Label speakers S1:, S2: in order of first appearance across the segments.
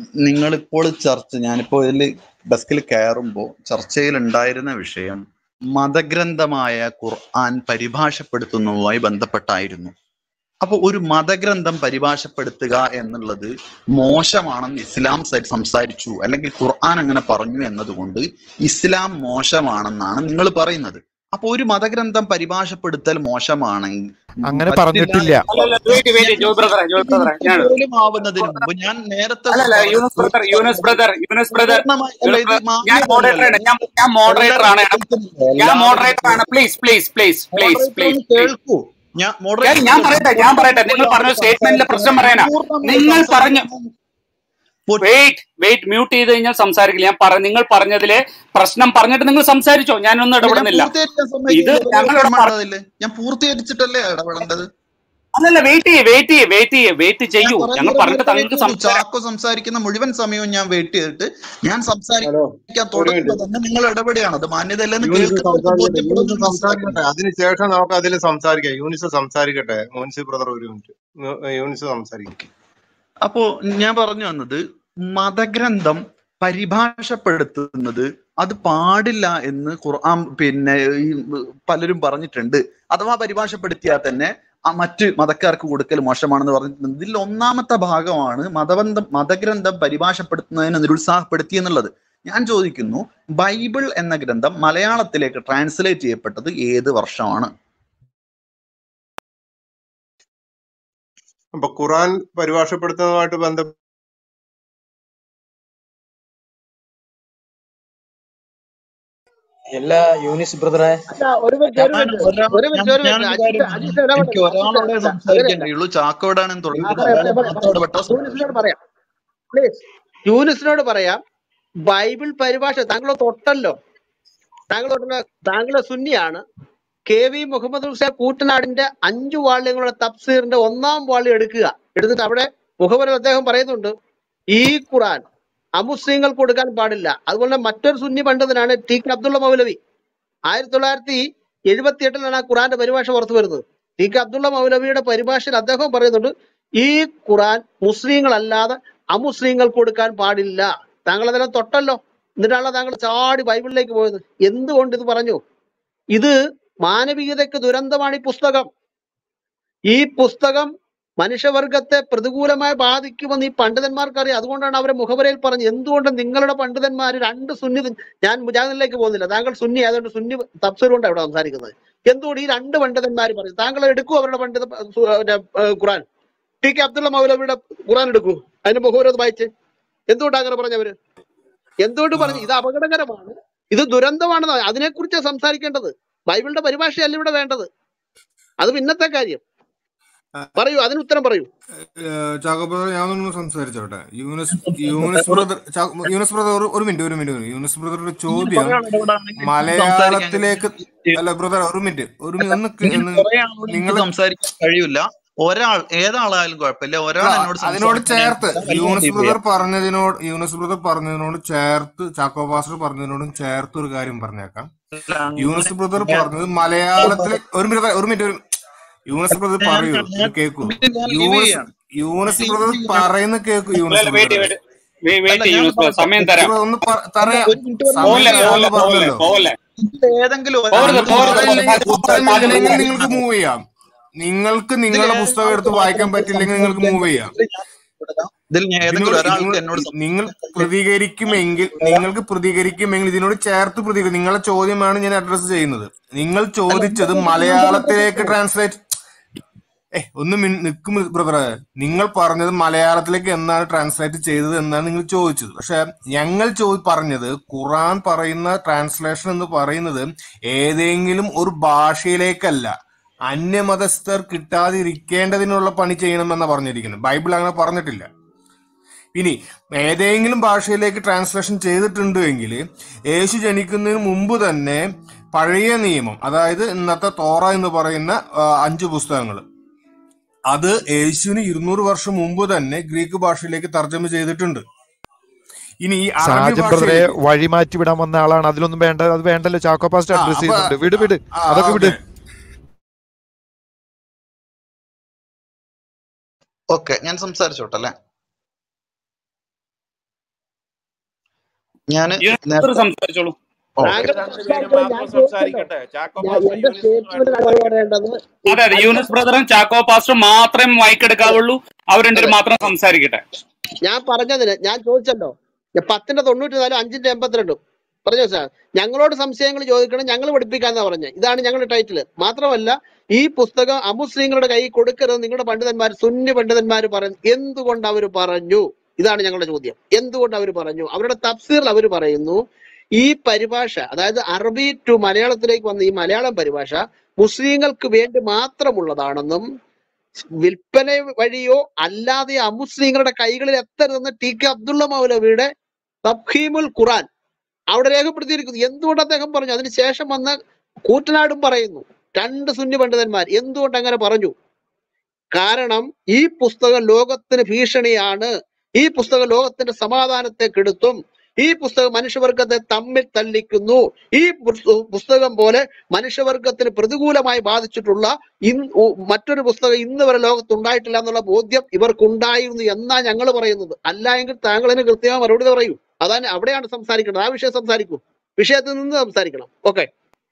S1: നിങ്ങളിപ്പോൾ ചർച്ച ഞാനിപ്പോ ഇതിൽ ഡെസ്കിൽ കയറുമ്പോൾ ചർച്ചയിൽ ഉണ്ടായിരുന്ന വിഷയം മതഗ്രന്ഥമായ ഖുർആൻ പരിഭാഷപ്പെടുത്തുന്നതുമായി ബന്ധപ്പെട്ടായിരുന്നു അപ്പൊ ഒരു മതഗ്രന്ഥം പരിഭാഷപ്പെടുത്തുക എന്നുള്ളത് മോശമാണെന്ന് ഇസ്ലാം സ- സംസാരിച്ചു അല്ലെങ്കിൽ ഖുർആൻ അങ്ങനെ പറഞ്ഞു എന്നതുകൊണ്ട് ഇസ്ലാം മോശമാണെന്നാണ് നിങ്ങൾ പറയുന്നത് അപ്പൊ ഒരു മതഗ്രന്ഥം പരിഭാഷപ്പെടുത്തൽ മോശമാണെങ്കിൽ
S2: അങ്ങനെ
S1: പറ്റില്ല
S2: പറഞ്ഞിട്ടില്ല
S3: അല്ലല്ല വെയിറ്റ് വെയിറ്റ് ജോയ് ബ്രദറെ ജോയ് ബ്രദറെ ഞാൻ
S1: പോലും ആവുന്നതിന് മുമ്പ് ഞാൻ നേരത്തെ
S3: അല്ലല്ല
S1: പറഞ്ഞ
S3: Yunus brother Yunus brother Yunus brother
S1: പൂർണ്ണമായി അല്ല
S3: യൂനസ്
S1: ഇത്
S3: ബ്രദർ ഞാൻ മോഡറേറ്റർ
S1: മാന്യതയല്ലല്ലോ
S3: ആണ് ഞാൻ ഞാൻ മോഡറേറ്റർ ആണ്
S1: എല്ലാവരും കേൾക്കുന്നില്ല
S3: ഞാൻ
S1: എല്ലാവരും
S3: മോഡറേറ്റർ ആണ് please please please please
S1: moderator
S3: please
S1: ഒന്ന് കേൾക്കൂ ഞാൻ
S3: ഞാൻ
S1: മോഡറേറ്റർ
S3: ഞാൻ പറയട്ടെ ഞാൻ പറയട്ടെ നിങ്ങൾ പറഞ്ഞ സ്റ്റേറ്റ്മെന്റിലെ പ്രശ്നം പറയാനാ
S1: പൂർണ്ണമായി
S3: നിങ്ങൾ പറഞ്ഞു
S1: സംസാരിക്കുന്ന
S3: വെയിറ്റ് വെയിറ്റ് മ്യൂട്ട് ചെയ്ത് കഴിഞ്ഞാൽ സംസാരിക്കില്ല ഞാൻ പറ നിങ്ങൾ പറഞ്ഞതിലെ പ്രശ്നം പറഞ്ഞിട്ട് നിങ്ങൾ സംസാരിച്ചോ ഞാനൊന്നും
S1: അല്ല, ഞാൻ
S3: ഇടപെടുന്നില്ല
S1: പൂർത്തീകരിക്കാൻ
S3: ഇത്
S1: സമ്മതിക്കുന്നില്ല
S3: ഞങ്ങളിവിടെ പറ-
S1: പ്രശ്നമാണതില് ഞാൻ പൂർത്തീകരിച്ചിട്ടല്ലേ ഇടപെടേണ്ടത്
S3: അല്ലല്ല വെയിറ്റ് ചെയ്യ് വെയിറ്റ് ചെയ്യ് വെയിറ്റ് ചെയ്യ് വെയിറ്റ് ചെയ്യൂ
S1: ഞാൻ
S3: ഞങ്ങൾ
S1: പറയുന്നത്
S3: പറഞ്ഞിട്ട്
S1: നേരത്തെ
S3: നിങ്ങൾക്ക്
S1: കേൾക്കൂ.
S3: സംസാരം
S1: ചാക്കോ സംസാരിക്കുന്ന മുഴുവൻ സമയവും ഞാൻ വെയിറ്റ് ചെയ്തിട്ട് ഞാൻ
S4: ഹലോ
S1: സംസാരിക്കാൻ
S4: ഒരു
S1: തുടങ്ങുമ്പോൾ
S4: മിനിറ്റ്
S1: തന്നെ നിങ്ങൾ ഇടപെടുകയാണ് അത് മാന്യതയല്ലെന്ന്
S4: യൂനിസ്
S1: കേൾക്കുന്നവർക്ക്
S4: സംസാരിക്കട്ടെ യൂനിസ്
S1: ബോധ്യപ്പെടുമെന്ന്
S4: സംസാരിക്കട്ടെ
S1: മനസ്സിലാക്കുന്നു
S4: അതിനുശേഷം നമുക്ക് അതിൽ സംസാരിക്കാം യൂനിസ് സംസാരിക്കട്ടെ മോൻസി ബ്രദർ ഒരു മിനിറ്റ് യൂ- യൂനിസ് സംസാരിക്കും
S1: അപ്പോ ഞാൻ പറഞ്ഞു വന്നത് മതഗ്രന്ഥം പരിഭാഷപ്പെടുത്തുന്നത് അത് പാടില്ല എന്ന് ഖുർആൻ പിന്നെ ഈ പലരും പറഞ്ഞിട്ടുണ്ട് അഥവാ പരിഭാഷപ്പെടുത്തിയാൽ തന്നെ ആ മറ്റ് മതക്കാർക്ക് കൊടുക്കൽ മോശമാണെന്ന് പറഞ്ഞിട്ടുണ്ട് ഇതിൽ ഒന്നാമത്തെ ഭാഗമാണ് മതബന്ധം മതഗ്രന്ഥം പരിഭാഷപ്പെടുത്തുന്നതിനെ നിരുത്സാഹപ്പെടുത്തി എന്നുള്ളത് ഞാൻ ചോദിക്കുന്നു ബൈബിൾ എന്ന ഗ്രന്ഥം മലയാളത്തിലേക്ക് ട്രാൻസ്ലേറ്റ് ചെയ്യപ്പെട്ടത് ഏത് വർഷമാണ്
S4: അപ്പൊ ഖുറാൻ പരിഭാഷപ്പെടുത്തുന്നതുമായിട്ട് ബന്ധപ്പെട്ട്
S5: എല്ലാ യൂനിസ് ബ്രദറെ
S6: അല്ല ഒരു മിനിറ്റ് ഒരു
S1: ഞാൻ
S6: മിനിറ്റ്
S1: ഒരാ
S6: ഒരു
S1: ഞാൻ
S6: മിനിറ്റ് ഒരു മിനിറ്റ്
S1: ഞാനൊരു
S6: അജിത്ത്
S1: കാര്യം
S6: അജിത്ത്
S1: പറഞ്ഞു
S6: ഇടപെടണ്ട
S1: എനിക്ക്
S6: അജിത്ത്
S1: ഒരാളോടെ
S6: അല്ല
S1: സംസാരിക്കണ്ടേ
S6: അങ്ങനെയല്ല
S1: ഉള്ളൂ ചാക്കോടാണ്
S6: ആ
S1: തുടങ്ങിയത്
S6: പറയാം
S1: അയാളെ
S6: പറയാം പറയാം
S1: മാത്രം ഇടപെട്ടാൽ
S6: യൂനിസിനോട്
S1: സംസാരിക്കും
S6: പറയാം പ്ലീസ് യൂനിസിനോട് പറയാം ബൈബിൾ പരിഭാഷ താങ്കൾ തൊട്ടല്ലോ താങ്കൾ തൊട്ടുള്ള താങ്കൾ സുന്നിയാണ് കെ വി മുഹമ്മദ് ഹുസൈൻ കൂട്ടനാടിന്റെ അഞ്ചു വാള്യങ്ങളുടെ തഫ്സീറിന്റെ ഒന്നാം വാള്യം എടുക്കുക എടുത്തിട്ട് അവിടെ മുഹമ്മദ് അദ്ദേഹം പറയുന്നുണ്ട് ഈ ഖുറാൻ അമുസ്ലിങ്ങൾക്ക് കൊടുക്കാൻ പാടില്ല അതുപോലെ മറ്റൊരു സുന്നി പണ്ഡിതനാണ് ടി കെ അബ്ദുള്ള മൗലവി ആയിരത്തി തൊള്ളായിരത്തി എഴുപത്തി എട്ടിലാണ് ആ ഖുറാന്റെ പരിഭാഷ പുറത്തു വരുന്നത് ടി കെ അബ്ദുള്ള മൗലവിയുടെ പരിഭാഷയിൽ അദ്ദേഹം പറയുന്നുണ്ട് ഈ ഖുറാൻ മുസ്ലിങ്ങളല്ലാതെ അമുസ്ലിങ്ങൾക്ക് കൊടുക്കാൻ പാടില്ല താങ്കൾ അതിനെ തൊട്ടല്ലോ എന്നിട്ടാണല്ലോ താങ്കൾ ചാടി ബൈബിളിലേക്ക് പോയത് എന്തുകൊണ്ട് ഇത് പറഞ്ഞു ഇത് മാനവികതയ്ക്ക് ദുരന്തമാണ് ഈ പുസ്തകം ഈ പുസ്തകം മനുഷ്യവർഗത്തെ പ്രതികൂലമായി ബാധിക്കുമെന്ന് ഈ പണ്ഡിതന്മാർക്ക് അറിയാം അതുകൊണ്ടാണ് അവരെ മുഖവരയിൽ പറഞ്ഞത് എന്തുകൊണ്ട് നിങ്ങളുടെ പണ്ഡിതന്മാർ രണ്ട് സുന്നി ഞാൻ മുജാഹിദിലേക്ക് പോകുന്നില്ല താങ്കൾ സുന്നി ആയതുകൊണ്ട് സുന്നി തഫ്സീർ കൊണ്ട് അവിടെ സംസാരിക്കുന്നത് എന്തുകൊണ്ട് ഈ രണ്ട് പണ്ഡിതന്മാർ പറയും താങ്കൾ എടുക്കൂ അവരുടെ പണ്ഡിത സു- മറ്റേ, ഏഹ്, ഖുറാൻ ടി കെ അബ്ദുള്ള മൗലവിയുടെ ഖുറാൻ എടുക്കൂ അതിന്റെ മുഖവരത് വായിച്ച് എന്തുകൊണ്ട് അങ്ങനെ പറഞ്ഞവര് എന്തുകൊണ്ട് പറഞ്ഞു ഇത് അപകടകരമാണ് ഇത് ദുരന്തമാണെന്ന് അതിനെക്കുറിച്ച് സംസാരിക്കേണ്ടത് ബൈബിളിന്റെ പരിഭാഷയല്ല ഇവിടെ വേണ്ടത് അത് പിന്നത്തെ കാര്യം പറയൂ അതിന് ഉത്തരം പറയൂ
S7: ചാക്കോ ബ്രദർ ഞാനൊന്ന് സംസാരിച്ചോട്ടെ യൂനിസ് യൂനിസ് ബ്രദർ ചാക്കോ- യൂനിസ് ബ്രദർ ഒരു ഒരു മിനിറ്റ് ഒരു മിനിറ്റ് യൂനിസ് ബ്രദറുടെ ചോദ്യം
S1: പറയാനുള്ള ഇടപെടാണെങ്കിൽ
S7: മലയാളത്തിലേക്ക്
S1: സംസാരിക്കാൻ
S7: അല്ല ബ്രദർ ഒരു മിനിറ്റ് ഒരു മിനിറ്റ് ഒന്ന് ക-
S1: ഇങ്ങനെ
S7: ഒന്ന്
S1: കുറെ ആളോട് എനിക്ക്
S7: നിങ്ങൾ
S1: സംസാരിക്കാൻ കഴിയില്ല ഒരാൾ ഏതാളായാലും കുഴപ്പമില്ല ഒരാൾ
S7: അല്ല,
S1: എന്നോട്
S7: അതിനോട്
S1: സംസാരിക്കാൻ
S7: ചേർത്ത്
S1: ഞാൻ
S7: യൂനിസ്
S1: കഴിയുന്ന
S7: ബ്രദർ പറഞ്ഞതിനോട് യൂനിസ് ബ്രദർ പറഞ്ഞതിനോട് ചേർത്ത് ചാക്കോ പാസ്റ്റർ പറഞ്ഞതിനോടും ചേർത്ത് ഒരു കാര്യം പറഞ്ഞേക്കാം യൂനിസ് ബ്രദർ പറഞ്ഞത് മലയാളത്തിലെ ഒരു മിനിറ്റ് ഒരു മിനിറ്റ് ഒരു യൂനിസ് ബ്രദർ
S1: ഞാൻ
S7: പറയൂ
S1: ഞാൻ
S7: ഇത് കേക്കൂ
S1: ഞാൻ ലീവ്
S7: യൂനിസ്
S1: ചെയ്യാണ്
S7: യൂനിസ് ബ്രദർ പറയുന്ന കേക്കൂ യൂനിസ്
S3: അല്ലല്ല വെയിറ്റ്
S7: ബ്രദർ
S3: വെയിറ്റ് വെയിറ്റ്
S1: അല്ല ഞാൻ
S3: യൂനിസ് ബ്രദർ സമയം തരാം
S7: ബ്രദർ ഒന്ന് പ- തറയാ
S1: ഒരു മിനിറ്റ് ഒരു
S3: പോവല്ലേ
S7: സമയം
S3: പോവല്ലേ
S7: തരാന്ന്
S3: പോവല്ലേ
S7: പറഞ്ഞല്ലോ
S3: പോവല്ലേ
S1: ഇതിൽ ഏതെങ്കിലും
S3: പോരുത്
S1: ഒരാൾക്ക്
S3: പോരുത്
S7: ഉത്തരം
S3: പോരുത്
S7: ഇല്ലെങ്കിൽ
S3: പാട്ട്
S7: ഉത്തരം
S3: പാട്ട്
S7: ഇല്ലെങ്കിൽ നിങ്ങൾക്ക് മൂവ് ചെയ്യാം നിങ്ങൾക്ക് നിങ്ങളുടെ പുസ്തകം എടുത്ത് വായിക്കാൻ പറ്റില്ലെങ്കിൽ നിങ്ങൾക്ക് മൂവ് ചെയ്യാം
S1: ഇതിൽ ഞാൻ ഏതെങ്കിലും
S7: ഇതിനോട്
S1: ഒരാൾക്ക്
S7: നിങ്ങൾ
S1: എന്നോട്
S7: നിങ്ങൾ പ്രതികരിക്കുമെങ്കിൽ നിങ്ങൾക്ക് പ്രതികരിക്കുമെങ്കിൽ ഇതിനോട് ചേർത്ത് പ്രതികരിക്കും നിങ്ങളുടെ ചോദ്യമാണ് ഞാൻ അഡ്രസ്സ് ചെയ്യുന്നത് നിങ്ങൾ ചോദിച്ചത് മലയാളത്തിലേക്ക് ട്രാൻസ്ലേറ്റ് ഏ ഒന്ന് നിൽക്കും ബ്രദറെ നിങ്ങൾ പറഞ്ഞത് മലയാളത്തിലേക്ക് എന്നാണ് ട്രാൻസ്ലേറ്റ് ചെയ്തത് എന്നാണ് നിങ്ങൾ ചോദിച്ചത് പക്ഷെ ഞങ്ങൾ ചോ പറഞ്ഞത് ഖുറാൻ പറയുന്ന ട്രാൻസ്ലേഷൻ എന്ന് പറയുന്നത് ഏതെങ്കിലും ഒരു ഭാഷയിലേക്കല്ല അന്യമതസ്ഥർ കിട്ടാതിരിക്കേണ്ടതിനുള്ള പണി ചെയ്യണമെന്നാണ് പറഞ്ഞിരിക്കുന്നത് ബൈബിൾ അങ്ങനെ പറഞ്ഞിട്ടില്ല ഇനി ഏതെങ്കിലും ഭാഷയിലേക്ക് ട്രാൻസ്ലേഷൻ ചെയ്തിട്ടുണ്ട് എങ്കിൽ യേശു ജനിക്കുന്നതിന് മുമ്പ് തന്നെ പഴയ നിയമം അതായത് ഇന്നത്തെ തോറ എന്ന് പറയുന്ന ആ, അഞ്ച് പുസ്തകങ്ങൾ അത് യേശുവിന് ഇരുന്നൂറ് വർഷം മുമ്പ് തന്നെ ഗ്രീക്ക് ഭാഷയിലേക്ക് തർജ്ജമ ചെയ്തിട്ടുണ്ട് ഇനി ഈ അറബി
S2: സാജൻ ബ്രദറെ
S7: ഭാഷയിലേക്ക്
S2: വഴി മാറ്റി വിടാൻ വന്ന ആളാണ് അതിലൊന്നും വേണ്ട അത് വേണ്ടല്ലോ ചാക്കോ പാസ്റ്റ്
S7: ആ
S2: അഡ്രസ്
S7: അപ്പൊ
S2: ചെയ്യുന്നുണ്ട് വിട് വിട്
S7: ആ
S2: അതൊക്കെ വിട്
S7: ഓക്കെ
S1: ഓക്കെ ഞാൻ സംസാരിച്ചോട്ടെ അല്ലെ ഞാൻ
S3: യൂനുസ് ബ്രദർ
S1: നേരത്തെ
S3: സംസാരിച്ചോളൂ
S1: ഓ
S6: താങ്കൾ
S5: ഇവര് രണ്ടുപേരും
S6: സംസാരിച്ചത് ഞാൻ
S5: മാത്രം
S6: ചോദിച്ചല്ലോ
S5: സംസാരിക്കട്ടെ ചാക്കോ
S6: ഞാൻ
S5: പാസ്റ്റർ
S6: എന്റെ
S5: യൂനിസ്
S6: സ്റ്റേറ്റ്മെന്റിനാണ്
S5: സംസാരിക്കട്ടെ
S6: പറയേണ്ടത് ഈ
S3: അതെ അതെ യൂനുസ് ബ്രദറും ചാക്കോ പാസ്റ്ററും മാത്രമേ മൈക്ക് എടുക്കാവുള്ളൂ അവർ രണ്ടുപേരും
S6: അതെ
S3: മാത്രം സംസാരിക്കട്ടെ
S6: ഞാൻ പറഞ്ഞതിന് ഞാൻ ചോദിച്ചല്ലോ ഞാൻ പത്തിന്റെ തൊണ്ണൂറ്റി നാലും അഞ്ചിന്റെ എൺപത്തിരണ്ടും പറഞ്ഞോ സാർ ഞങ്ങളോട് സംശയങ്ങൾ ചോദിക്കണം ഞങ്ങൾ പഠിപ്പിക്കാന്നാ പറഞ്ഞത് ഇതാണ് ഞങ്ങളുടെ ടൈറ്റിൽ മാത്രമല്ല ഈ പുസ്തകം അമുസ്ലിങ്ങളുടെ കൈ കൊടുക്കരുത് നിങ്ങളുടെ പണ്ഡിതന്മാർ സുന്നി പണ്ഡിതന്മാർ പറഞ്ഞു എന്തുകൊണ്ട് അവർ പറഞ്ഞു ഇതാണ് ഞങ്ങളുടെ ചോദ്യം എന്തുകൊണ്ട് അവർ പറഞ്ഞു അവരുടെ തഫ്സീറിൽ അവർ പറയുന്നു ഈ പരിഭാഷ അതായത് അറബി ടു മലയാളത്തിലേക്ക് വന്ന ഈ മലയാളം പരിഭാഷ മുസ്ലിങ്ങൾക്ക് വേണ്ടി മാത്രമുള്ളതാണെന്നും വിൽപ്പന വഴിയോ അല്ലാതെ അമുസ്ലിങ്ങളുടെ കൈകളിൽ എത്തരുതെന്ന് ടി കെ അബ്ദുള്ള മൗലവിയുടെ തഫ്ഹീമുൽ ഖുറാൻ അവിടെ രേഖപ്പെടുത്തിയിരിക്കുന്നു എന്തുകൊണ്ട് അദ്ദേഹം പറഞ്ഞു അതിനുശേഷം വന്ന കൂറ്റനാടും പറയുന്നു രണ്ട് സുന്നി പണ്ഡിതന്മാർ എന്തുകൊണ്ട് അങ്ങനെ പറഞ്ഞു കാരണം ഈ പുസ്തകം ലോകത്തിന് ഭീഷണിയാണ് ഈ പുസ്തകം ലോകത്തിന്റെ സമാധാനത്തെ കെടുത്തും ഈ പുസ്തകം മനുഷ്യവർഗത്തെ തമ്മിൽ തല്ലിക്കുന്നു ഈ പുസ്ത- പുസ്തകം പോലെ മനുഷ്യവർഗത്തിന് പ്രതികൂലമായി ബാധിച്ചിട്ടുള്ള ഇൻ- ഉ- മറ്റൊരു പുസ്തകം ഇന്ന് വരെ ലോകത്ത് ഉണ്ടായിട്ടില്ല എന്നുള്ള ബോധ്യം ഇവർക്കുണ്ടായിരുന്നു എന്നാ ഞങ്ങൾ പറയുന്നത് അല്ല എങ്കിൽ താങ്കൾ അതിന് കൃത്യമായി മറുപടി പറയൂ അതാണ് അവിടെയാണ് സംസാരിക്കേണ്ടത് ആ വിഷയം സംസാരിക്കൂ വിഷയത്തിൽ നിന്ന് സംസാരിക്കണം ഓക്കെ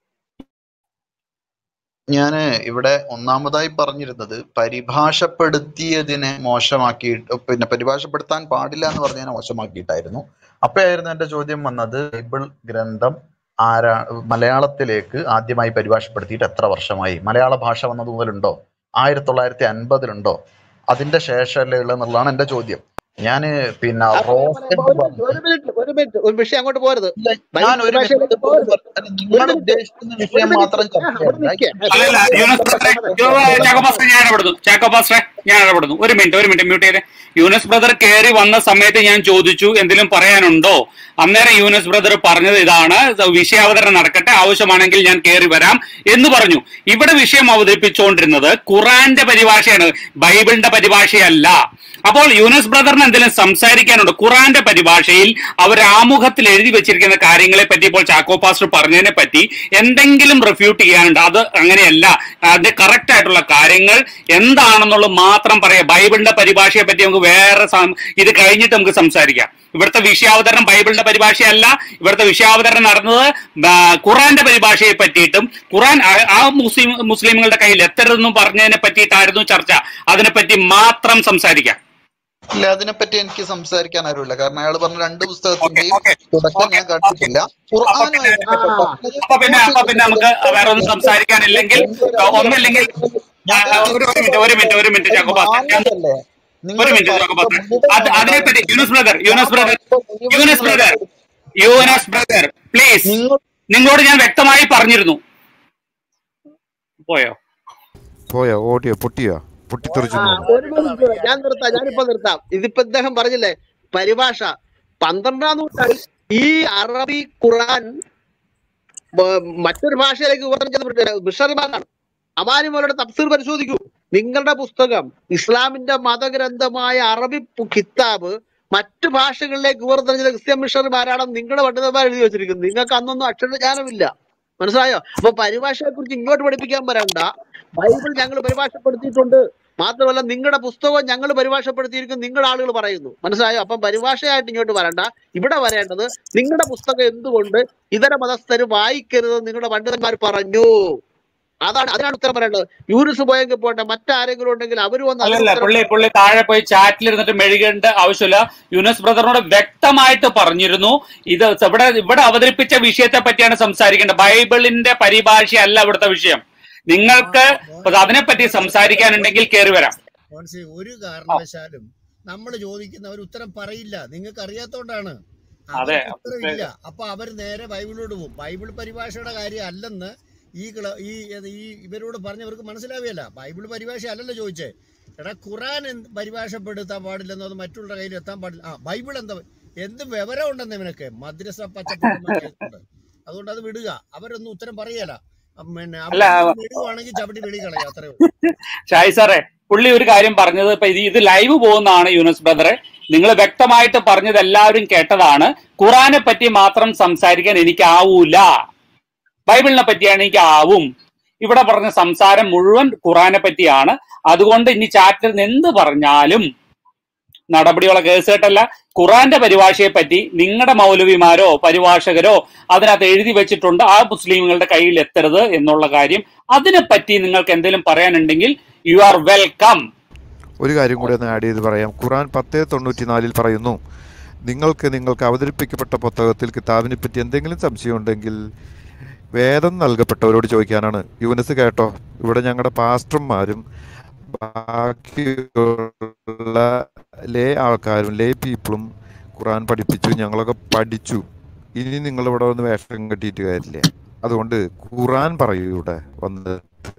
S1: ഞാൻ ഇവിടെ ഒന്നാമതായി പറഞ്ഞിരുന്നത് പരിഭാഷപ്പെടുത്തിയതിനെ മോശമാക്കിയിട്ട് പിന്നെ പരിഭാഷപ്പെടുത്താൻ പാടില്ല എന്ന് പറഞ്ഞതിനെ മോശമാക്കിയിട്ടായിരുന്നു അപ്പോഴായിരുന്നു എന്റെ ചോദ്യം വന്നത് ബൈബിൾ ഗ്രന്ഥം ആരാ മലയാളത്തിലേക്ക് ആദ്യമായി പരിഭാഷപ്പെടുത്തിയിട്ട് എത്ര വർഷമായി മലയാള ഭാഷ വന്നത് മുതലുണ്ടോ ആയിരത്തി തൊള്ളായിരത്തി അൻപതിലുണ്ടോ അതിന്റെ ശേഷമല്ലേ ഉള്ളതെന്നുള്ളതാണ് എന്റെ ചോദ്യം ഞാന് പിന്നെ
S6: അപ്പൊ ഞാൻ
S1: റോസ്റ്റഡ്
S6: പറയാം. അപ്പൊ ഒരു മിനിറ്റ് ഒരു മിനിറ്റ് ഒരു മിനിറ്റ് ഒരു വിഷയം അങ്ങോട്ട് പോരുത്
S1: ഇല്ല,
S6: ബൈബിൾ
S1: ഞാൻ ഒരു
S6: ഭാഷയിലേക്ക്
S1: മിനിറ്റ്
S6: പോരുത്
S1: പോലും നിങ്ങൾ
S6: ഒരു മിനിറ്റ്
S1: ഉദ്ദേശിക്കുന്ന
S6: ഒരു
S1: വിഷയം
S6: മിനിറ്റ്
S1: മാത്രം
S6: ആ,
S1: ചർച്ച
S6: അവിടെ
S1: ചെയ്യണ്ട
S6: നിൽക്കുക
S3: അല്ലല്ല യൂനസ് ബ്രദറെ യോ- ചാക്കോ പാസ്റ്റർ ഞാൻ ഇടപെടുന്നു ചാക്കോ പാസ്റ്ററെ ഞാൻ ഇടപെടുന്നു ഒരു മിനിറ്റ് ഒരു മിനിറ്റ് മ്യൂട്ട് ചെയ്തേ യൂനസ് ബ്രദർ കയറി വന്ന സമയത്ത് ഞാൻ ചോദിച്ചു എന്തെങ്കിലും പറയാനുണ്ടോ അന്നേരം യൂനസ് ബ്രദർ പറഞ്ഞത് ഇതാണ് വിഷയാവതരണം നടക്കട്ടെ ആവശ്യമാണെങ്കിൽ ഞാൻ കയറി വരാം എന്ന് പറഞ്ഞു ഇവിടെ വിഷയം അവതരിപ്പിച്ചുകൊണ്ടിരുന്നത് ഖുറാന്റെ പരിഭാഷയാണ് ബൈബിളിന്റെ പരിഭാഷയല്ല അപ്പോൾ യൂനസ് ബ്രദറിന് എന്തെങ്കിലും സംസാരിക്കാനുണ്ട് ഖുറാന്റെ പരിഭാഷയിൽ അവർ ആമുഖത്തിൽ എഴുതി വെച്ചിരിക്കുന്ന കാര്യങ്ങളെ പറ്റി ഇപ്പോൾ ചാക്കോ പാസ്റ്റർ പറഞ്ഞതിനെ പറ്റി എന്തെങ്കിലും റിഫ്യൂട്ട് ചെയ്യാനുണ്ട് അത് അങ്ങനെയല്ല അത് കറക്റ്റ് ആയിട്ടുള്ള കാര്യങ്ങൾ എന്താണെന്നുള്ളത് മാത്രം പറയാം ബൈബിളിന്റെ പരിഭാഷയെ പറ്റി നമുക്ക് വേറെ സം- ഇത് കഴിഞ്ഞിട്ട് നമുക്ക് സംസാരിക്കാം ഇവിടുത്തെ വിഷയാവതരണം ബൈബിളിന്റെ പരിഭാഷയല്ല ഇവിടുത്തെ വിഷയാവതരണം നടന്നത് ബ- ഖുറാന്റെ പരിഭാഷയെ പറ്റിയിട്ടും ഖുറാൻ ആ- ആ മുസ്ലിം മുസ്ലിമുകളുടെ കയ്യിൽ എത്തരുതെന്നും പറഞ്ഞതിനെ പറ്റിയിട്ടായിരുന്നു ചർച്ച അതിനെപ്പറ്റി മാത്രം സംസാരിക്കാം
S1: ഇല്ല അതിനെപ്പറ്റി എനിക്ക് സംസാരിക്കാൻ അറിയില്ല കാരണം അയാൾ പറഞ്ഞ രണ്ട്
S3: ഓക്കെ
S1: പുസ്തകത്തിന്റെയും
S3: ഓക്കെ
S1: തുടക്കം
S3: ഓക്കെ
S1: ഞാൻ കണ്ടിട്ടില്ല
S3: അപ്പൊ പിന്നെ
S1: ഖുർആാനുമായിട്ട്
S6: ആ
S1: ബന്ധപ്പെട്ടത്
S3: അപ്പൊ പിന്നെ അപ്പൊ പിന്നെ നമുക്ക്
S1: യൂസഫ്
S3: വേറെ ഒന്നും സംസാരിക്കാനില്ലെങ്കിൽ ഒന്നില്ലെങ്കിൽ ആ,
S1: ഞാൻ
S3: ആ, ഒരു ഒരു മിനിറ്റ് ഒരു മിനിറ്റ് ഒരു മിനിറ്റ്
S1: ഒരു
S3: ചാക്കോ പാസ്റ്റർ ഞാൻ
S1: മാങ്ങയല്ലേ
S3: ഒരു
S1: നിങ്ങൾ
S3: മിനിറ്റ് ചാക്കോ
S1: പറയുന്ന
S3: പാസ്റ്റർ
S1: മുഴുവൻ
S3: അത് അതിനെപ്പറ്റി
S1: മതവും
S3: യൂനസ് ബ്രദർ
S1: ഞാൻ
S3: യൂനസ് ബ്രദർ
S1: പറയുന്ന മുഴുവൻ
S3: യൂനസ്
S1: നിങ്ങൾ
S3: ബ്രദർ
S1: എടുത്ത്
S3: യൂനസ് ബ്രദർ പ്ലീസ്
S1: നിങ്ങൾ
S3: നിങ്ങളോട് ഞാൻ വ്യക്തമായി പറഞ്ഞിരുന്നു പോയോ
S2: പോയോ ഓടിയോ പൊട്ടിയോ പൊട്ടിത്തെറിച്ചു
S6: ആ
S2: തോന്നുന്നു
S6: ഒരു മിനിറ്റ് ഞാൻ നിർത്താം ഞാനിപ്പോ നിർത്താം ഇതിപ്പോ ഇദ്ദേഹം പറഞ്ഞില്ലേ പരിഭാഷ പന്ത്രണ്ടാം നൂറ്റാണ്ടിൽ ഈ അറബി ഖുറാൻ ബ- മറ്റൊരു ഭാഷയിലേക്ക് വിവർത്തനം ചെയ്ത മിഷണറിമാരാണ് അമാനിമോരുടെ തഫ്സീർ പരിശോധിക്കൂ നിങ്ങളുടെ പുസ്തകം ഇസ്ലാമിന്റെ മതഗ്രന്ഥമായ അറബി പു- കിതാബ് മറ്റു ഭാഷകളിലേക്ക് വിവർത്തനം ചെയ്ത ക്രിസ്ത്യൻ മിഷണറിമാരാണ് നിങ്ങളുടെ പണ്ഡിതന്മാർ എഴുതി വെച്ചിരിക്കുന്നത് നിങ്ങൾക്ക് അന്നൊന്നും അക്ഷരജ്ഞാനമില്ല മനസ്സിലായോ അപ്പൊ പരിഭാഷയെ കുറിച്ച് ഇങ്ങോട്ട് പഠിപ്പിക്കാൻ വരണ്ട ബൈബിൾ ഞങ്ങൾ പരിഭാഷപ്പെടുത്തിയിട്ടുണ്ട് മാത്രമല്ല നിങ്ങളുടെ പുസ്തകവും ഞങ്ങൾ പരിഭാഷപ്പെടുത്തിയിരിക്കും നിങ്ങളുടെ ആളുകൾ പറയുന്നു മനസ്സിലായോ അപ്പം പരിഭാഷയായിട്ട് ഇങ്ങോട്ട് വരണ്ട ഇവിടെ വരേണ്ടത് നിങ്ങളുടെ പുസ്തകം എന്തുകൊണ്ട് ഇതര മതസ്ഥര് വായിക്കരുത് നിങ്ങളുടെ പണ്ഡിതന്മാർ പറഞ്ഞു അതാണ് അതിനാണ് ഉത്തരം പറയേണ്ടത് യൂനിസ് പോയെങ്കിൽ പോട്ടെ മറ്റാരെങ്കിലും ഉണ്ടെങ്കിൽ അവർ വന്ന് അതിന്
S3: അല്ലല്ല
S6: ഉത്തരം
S3: പുള്ളി പുള്ളി താഴെ പോയി ചാറ്റിൽ ഇരുന്നിട്ട് മെഴുകേണ്ട ആവശ്യമില്ല യൂനസ് ബ്രദറിനോട് വ്യക്തമായിട്ട് പറഞ്ഞിരുന്നു ഇത് ഇവിടെ ഇവിടെ അവതരിപ്പിച്ച വിഷയത്തെ പറ്റിയാണ് സംസാരിക്കേണ്ടത് ബൈബിളിന്റെ പരിഭാഷയല്ല ഇവിടുത്തെ വിഷയം നിങ്ങൾക്ക്
S8: മോൻസി
S3: അതിനെപ്പറ്റി സംസാരിക്കാനുണ്ടെങ്കിൽ കയറി വരാം
S8: മോൻസി ഒരു
S3: ആ,
S8: കാരണവശാലും നമ്മൾ ചോദിക്കുന്നവർ ഉത്തരം പറയില്ല നിങ്ങൾക്ക് അറിയാത്തോണ്ടാണ്
S3: അതെ
S8: അവർക്ക് ഉത്തരവില്ല അപ്പൊ അവർ നേരെ ബൈബിളിലോട്ട് പോകും ബൈബിൾ പരിഭാഷയുടെ കാര്യം അല്ലെന്ന് ഈ ക്ല- ഈ ഏത് ഈ ഇവരോട് പറഞ്ഞവർക്ക് മനസ്സിലാവുകയല്ല ബൈബിൾ പരിഭാഷ അല്ലല്ലോ ചോദിച്ചേ എടാ ഖുറാൻ എന്ത് പരിഭാഷപ്പെടുത്താൻ പാടില്ലെന്നോ അത് മറ്റുള്ള കയ്യിൽ എത്താൻ പാടില്ല ആ ബൈബിൾ എന്താ എന്ത് വിവരം ഉണ്ടെന്ന് ഇവനൊക്കെ മദ്രസ പച്ചപ്പുണ്ട് അതുകൊണ്ട് അത് വിടുക അവരൊന്നും ഉത്തരം പറയല പിന്നെ
S3: അല്ല
S8: അവിടെ വിടുവാണെങ്കിൽ ചവിട്ടി വെളി കളയുക അത്രേ ഉള്ളൂ
S3: ഷായി സാറേ പുള്ളി ഒരു കാര്യം പറഞ്ഞത് ഇപ്പൊ ഇത് ഇത് ലൈവ് പോകുന്നതാണ് യൂനസ് ബ്രദറെ നിങ്ങൾ വ്യക്തമായിട്ട് പറഞ്ഞത് എല്ലാവരും കേട്ടതാണ് ഖുറാനെ പറ്റി മാത്രം സംസാരിക്കാൻ എനിക്ക് ആവൂല ബൈബിളിനെ പറ്റിയാണ് എനിക്ക് ആവും ഇവിടെ പറഞ്ഞ സംസാരം മുഴുവൻ ഖുറാനെ പറ്റിയാണ് അതുകൊണ്ട് ഇനി ചാറ്റിൽ നിന്ന് എന്ത് പറഞ്ഞാലും നടപടിയുള്ള കേസ് കേട്ടല്ല ഖുറാന്റെ പരിഭാഷയെ പറ്റി നിങ്ങളുടെ മൗലവിമാരോ പരിഭാഷകരോ അതിനകത്ത് എഴുതി വെച്ചിട്ടുണ്ട് ആ മുസ്ലിമുകളുടെ കയ്യിൽ എത്തരുത് എന്നുള്ള കാര്യം അതിനെപ്പറ്റി നിങ്ങൾക്ക് എന്തെങ്കിലും പറയാനുണ്ടെങ്കിൽ യു ആർ വെൽക്കം
S2: ഒരു കാര്യം കൂടി ഒന്ന് ആഡ് ചെയ്ത് പറയാം ഖുറാൻ പത്ത് തൊണ്ണൂറ്റിനാലിൽ പറയുന്നു നിങ്ങൾക്ക് നിങ്ങൾക്ക് അവതരിപ്പിക്കപ്പെട്ട പുസ്തകത്തിൽ കിതാബിനെ പറ്റി എന്തെങ്കിലും സംശയമുണ്ടെങ്കിൽ വേദം നൽകപ്പെട്ടവരോട് ചോദിക്കാനാണ് യൂനസ് കേട്ടോ ഇവിടെ ഞങ്ങളുടെ പാസ്റ്റർമാരും ബാക്കിയുള്ള ലേ ആൾക്കാരും ലേ പീപ്പിളും ഖുറാൻ പഠിപ്പിച്ചു ഞങ്ങളൊക്കെ പഠിച്ചു ഇനി നിങ്ങൾ ഇവിടെ വന്ന് വേഷം കെട്ടിയിട്ട് കാര്യമില്ല അതുകൊണ്ട് ഖുറാൻ പറയൂ ഇവിടെ വന്ന്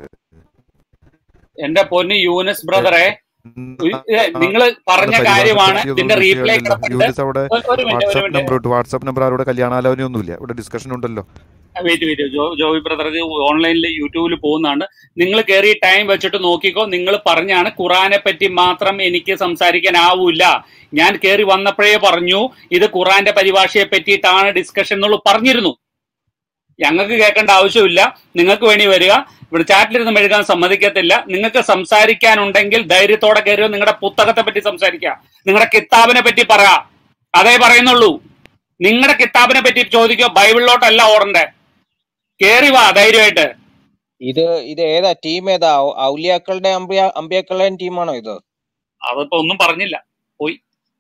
S3: എന്റെ പൊന്ന് യൂനസ് ബ്രദറെ നിങ്ങൾ പറഞ്ഞ കാര്യമാണ് ഇതിന്റെ റീപ്ലേ കിടപ്പുണ്ട്
S2: യൂനസ് അവിടെ
S3: ഒരു- ഒരു മിനിറ്റ് ഒരു
S2: വാട്സാപ്പ്
S3: മിനിറ്റ്
S2: നമ്പർ ഇട്ട് വാട്സാപ്പ് നമ്പർ ആരോടെ കല്യാണാലോചന ഒന്നുമില്ല ഇവിടെ ഡിസ്കഷൻ ഉണ്ടല്ലോ
S3: വെയിറ്റ് വെയിറ്റ് ജോ ജോവി ബ്രദർ ഇത് ഓൺലൈനിൽ യൂട്യൂബിൽ പോകുന്നതാണ് നിങ്ങൾ കയറി ടൈം വെച്ചിട്ട് നോക്കിക്കോ നിങ്ങൾ പറഞ്ഞാണ് ഖുറാനെ പറ്റി മാത്രം എനിക്ക് സംസാരിക്കാൻ ആവൂല ഞാൻ കയറി വന്നപ്പോഴേ പറഞ്ഞു ഇത് ഖുറാന്റെ പരിഭാഷയെ പറ്റിയിട്ടാണ് ഡിസ്കഷൻ എന്നുള്ള പറഞ്ഞിരുന്നു ഞങ്ങൾക്ക് കേൾക്കേണ്ട ആവശ്യമില്ല നിങ്ങൾക്ക് വേണ്ടി വരിക ഇവിടെ ചാറ്റിലിരുന്ന് മെഴുകാൻ സമ്മതിക്കത്തില്ല നിങ്ങൾക്ക് സംസാരിക്കാനുണ്ടെങ്കിൽ ധൈര്യത്തോടെ കയറിയോ നിങ്ങളുടെ പുസ്തകത്തെ പറ്റി സംസാരിക്കുക നിങ്ങളുടെ കിതാബിനെ പറ്റി പറ അതേ പറയുന്നുള്ളൂ നിങ്ങളുടെ കിതാബിനെ പറ്റി ചോദിക്കോ ബൈബിളിലോട്ടല്ല ഓടണ്ടേ കേറി വാ ധൈര്യമായിട്ട്
S5: ഇത് ഇത് ഏതാ ടീം ഏതാ ഔ- ഔലിയാക്കളുടെ അമ്പിയ അമ്പിയാക്കളുടെയും ടീമാണോ ഇത്
S3: അതിപ്പോ ഒന്നും പറഞ്ഞില്ല പോയി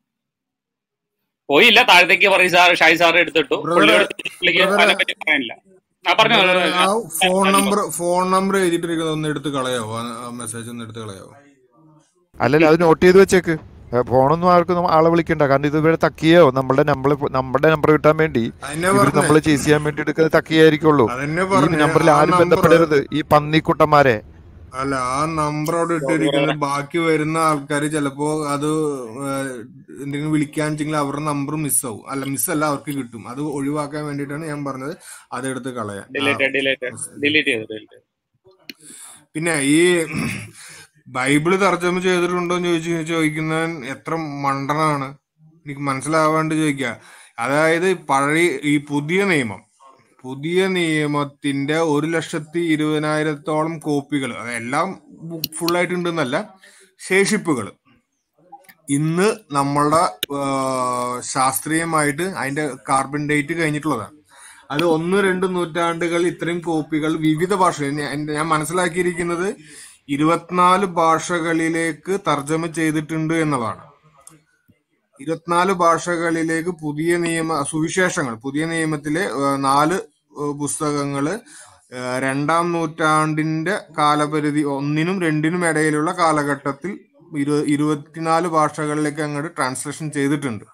S3: പോയില്ല താഴത്തേക്ക് പറയും സാർ ഷായി സാറ് എടുത്തിട്ടു
S7: ബ്രദറെ
S3: പുള്ളിയോട് പുള്ളിക്ക്
S7: ബ്രദറെ
S3: അതിനെപ്പറ്റി പറയാനില്ല ആ പറഞ്ഞു
S7: ബ്രദറെ ആ ഫോൺ
S3: പറഞ്ഞു
S7: നമ്പർ ഫോൺ നമ്പർ എഴുതിയിട്ടിരിക്കുന്നത് ഒന്ന് എടുത്ത് കളയാവോ ആ മെസ്സേജ് ഒന്ന് എടുത്ത് കളയാവോ
S2: അല്ലല്ല അത് നോട്ട് ചെയ്ത് വെച്ചേക്ക് ഏ, ഫോണൊന്നും ആർക്കും നമ്മ- ആളെ വിളിക്കണ്ട കാരണം ഇത് ഇവിടെ തക്കിയോ നമ്മളുടെ നമ്പർ നമ്മുടെ നമ്പർ കിട്ടാൻ വേണ്ടി
S7: അതന്നെ
S2: ഇവർ
S7: പറഞ്ഞേ
S2: നമ്മൾ ചേസ് ചെയ്യാൻ വേണ്ടി എടുക്കുന്ന തക്കിയായിരിക്കുള്ളൂ
S7: അതന്നെ
S2: ഈ
S7: പറഞ്ഞേ
S2: നമ്പറിൽ
S7: ആ
S2: ആരും
S7: നമ്പർ
S2: ബന്ധപ്പെടരുത് ഈ പന്നിക്കുട്ടന്മാരെ
S7: അല്ല ആ നമ്പർ അവിടെ ഇട്ടിരിക്കുന്നത് ബാക്കി വരുന്ന ആൾക്കാർ ചിലപ്പോ അത് ഏഹ്, എന്തെങ്കിലും വിളിക്കാൻ വെച്ചെങ്കിൽ അവരുടെ നമ്പർ മിസ്സാവും അല്ല മിസ്സല്ല അവർക്ക് കിട്ടും അത് ഒഴിവാക്കാൻ വേണ്ടിയിട്ടാണ് ഞാൻ പറഞ്ഞത് അതെടുത്ത് കളയാൻ ആ
S3: ഡിലീറ്റ് ഡിലീറ്റ്
S7: മെസ്സേജ്
S3: ഡിലീറ്റ് ചെയ്തു ഡിലീറ്റ്
S7: പിന്നെ ഈ ബൈബിള് തർജ്ജമ ചെയ്തിട്ടുണ്ടോ എന്ന് ചോദിച്ചു ചോദിക്കുന്നവൻ എത്ര മണ്ടനാണ് എനിക്ക് മനസ്സിലാവാണ്ട് ചോദിക്കുക അതായത് പഴയ ഈ പുതിയ നിയമം പുതിയ നിയമത്തിന്റെ ഒരു ലക്ഷത്തി ഇരുപതിനായിരത്തോളം കോപ്പികൾ അതെല്ലാം ഫുള്ളായിട്ട് ഉണ്ടെന്നല്ല ശേഷിപ്പുകൾ ഇന്ന് നമ്മളുടെ ആ, ശാസ്ത്രീയമായിട്ട് അതിന്റെ കാർബൺ ഡേറ്റ് കഴിഞ്ഞിട്ടുള്ളതാണ് അത് ഒന്ന് രണ്ട് നൂറ്റാണ്ടുകൾ ഇത്രയും കോപ്പികൾ വിവിധ ഭാഷ ഞാൻ ഞാൻ മനസ്സിലാക്കിയിരിക്കുന്നത് ഇരുപത്തിനാല് ഭാഷകളിലേക്ക് തർജ്ജമ ചെയ്തിട്ടുണ്ട് എന്നുള്ളതാണ് ഇരുപത്തിനാല് ഭാഷകളിലേക്ക് പുതിയ നിയമ സുവിശേഷങ്ങൾ പുതിയ നിയമത്തിലെ ആ, നാല് ആ, പുസ്തകങ്ങള് ആ, രണ്ടാം നൂറ്റാണ്ടിന്റെ കാലപരിധി ഒന്നിനും രണ്ടിനും ഇടയിലുള്ള കാലഘട്ടത്തിൽ ഇരു ഇരുപത്തിനാല് ഭാഷകളിലേക്ക് അങ്ങോട്ട് ട്രാൻസ്ലേഷൻ ചെയ്തിട്ടുണ്ട്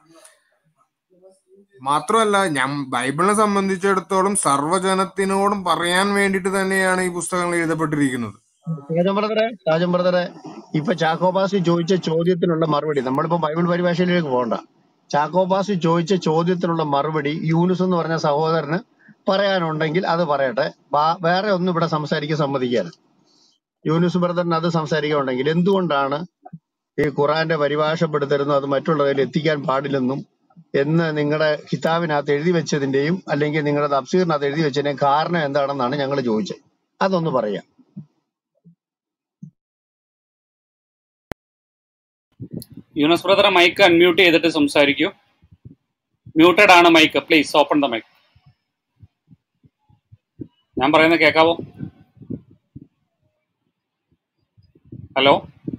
S7: മാത്രമല്ല ഞാൻ ബൈബിളിനെ സംബന്ധിച്ചിടത്തോളം സർവ്വജനത്തിനോടും പറയാൻ വേണ്ടിയിട്ട് തന്നെയാണ് ഈ പുസ്തകങ്ങൾ എഴുതപ്പെട്ടിരിക്കുന്നത്
S8: രാജൻ ബ്രദറെ രാജൻ ബ്രദറെ ഇപ്പൊ ചാക്കോബാസി ചോദിച്ച ചോദ്യത്തിനുള്ള മറുപടി നമ്മളിപ്പോ ബൈബിൾ പരിഭാഷയിലേക്ക് പോകണ്ട ചാക്കോബാസി ചോദിച്ച ചോദ്യത്തിനുള്ള മറുപടി യൂനുസ് എന്ന് പറഞ്ഞ സഹോദരന് പറയാനുണ്ടെങ്കിൽ അത് പറയട്ടെ ബാ- വേറെ ഒന്നും ഇവിടെ സംസാരിക്കാൻ സമ്മതിക്കുകയാണ് യൂനുസ് ബ്രദറിന് അത് സംസാരിക്കാനുണ്ടെങ്കിൽ എന്തുകൊണ്ടാണ് ഈ ഖുറാന്റെ പരിഭാഷപ്പെടുത്തരുന്നു അത് മറ്റുള്ളവരിൽ എത്തിക്കാൻ പാടില്ലെന്നും എന്ന് നിങ്ങളുടെ കിതാബിനകത്ത് എഴുതി വെച്ചതിന്റെയും അല്ലെങ്കിൽ നിങ്ങളുടെ തഫ്സീറിനകത്ത് എഴുതി വെച്ചതിന്റെയും കാരണം എന്താണെന്നാണ് ഞങ്ങൾ ചോദിച്ചത് അതൊന്ന് പറയാം
S3: യൂനസ് ബ്രദർ മൈക്ക് അൺമ്യൂട്ട് ചെയ്തിട്ട് സംസാരിക്കൂ മ്യൂട്ടഡ് ആണ് mike please open the mike ഞാൻ പറയുന്നത് കേൾക്കാവോ ഹലോ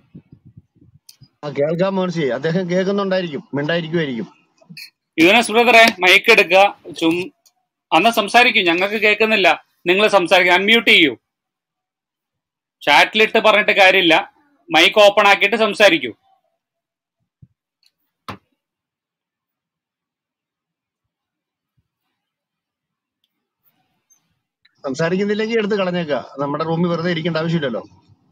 S8: ആ കേൾക്കാൻ മോൻസി അദ്ദേഹം കേൾക്കുന്നുണ്ടായിരിക്കും മിണ്ടായിരിക്കുമായിരിക്കും
S3: യൂനസ് ബ്രദറെ മൈക്ക് എടുക്കുക ചും അന്ന് സംസാരിക്കൂ ഞങ്ങൾക്ക് കേൾക്കുന്നില്ല നിങ്ങൾ സംസാരിക്കുക അൺമ്യൂട്ട് ചെയ്യൂ ചാറ്റിലിട്ട് പറഞ്ഞിട്ട് കാര്യമില്ല മൈക്ക് ഓപ്പൺ ആക്കിയിട്ട് സംസാരിക്കൂ
S8: സംസാരിക്കുന്നില്ലെങ്കിൽ എടുത്ത് കളഞ്ഞേക്ക നമ്മുടെ റൂമിൽ വെറുതെ ഇരിക്കേണ്ട ആവശ്യമില്ലല്ലോ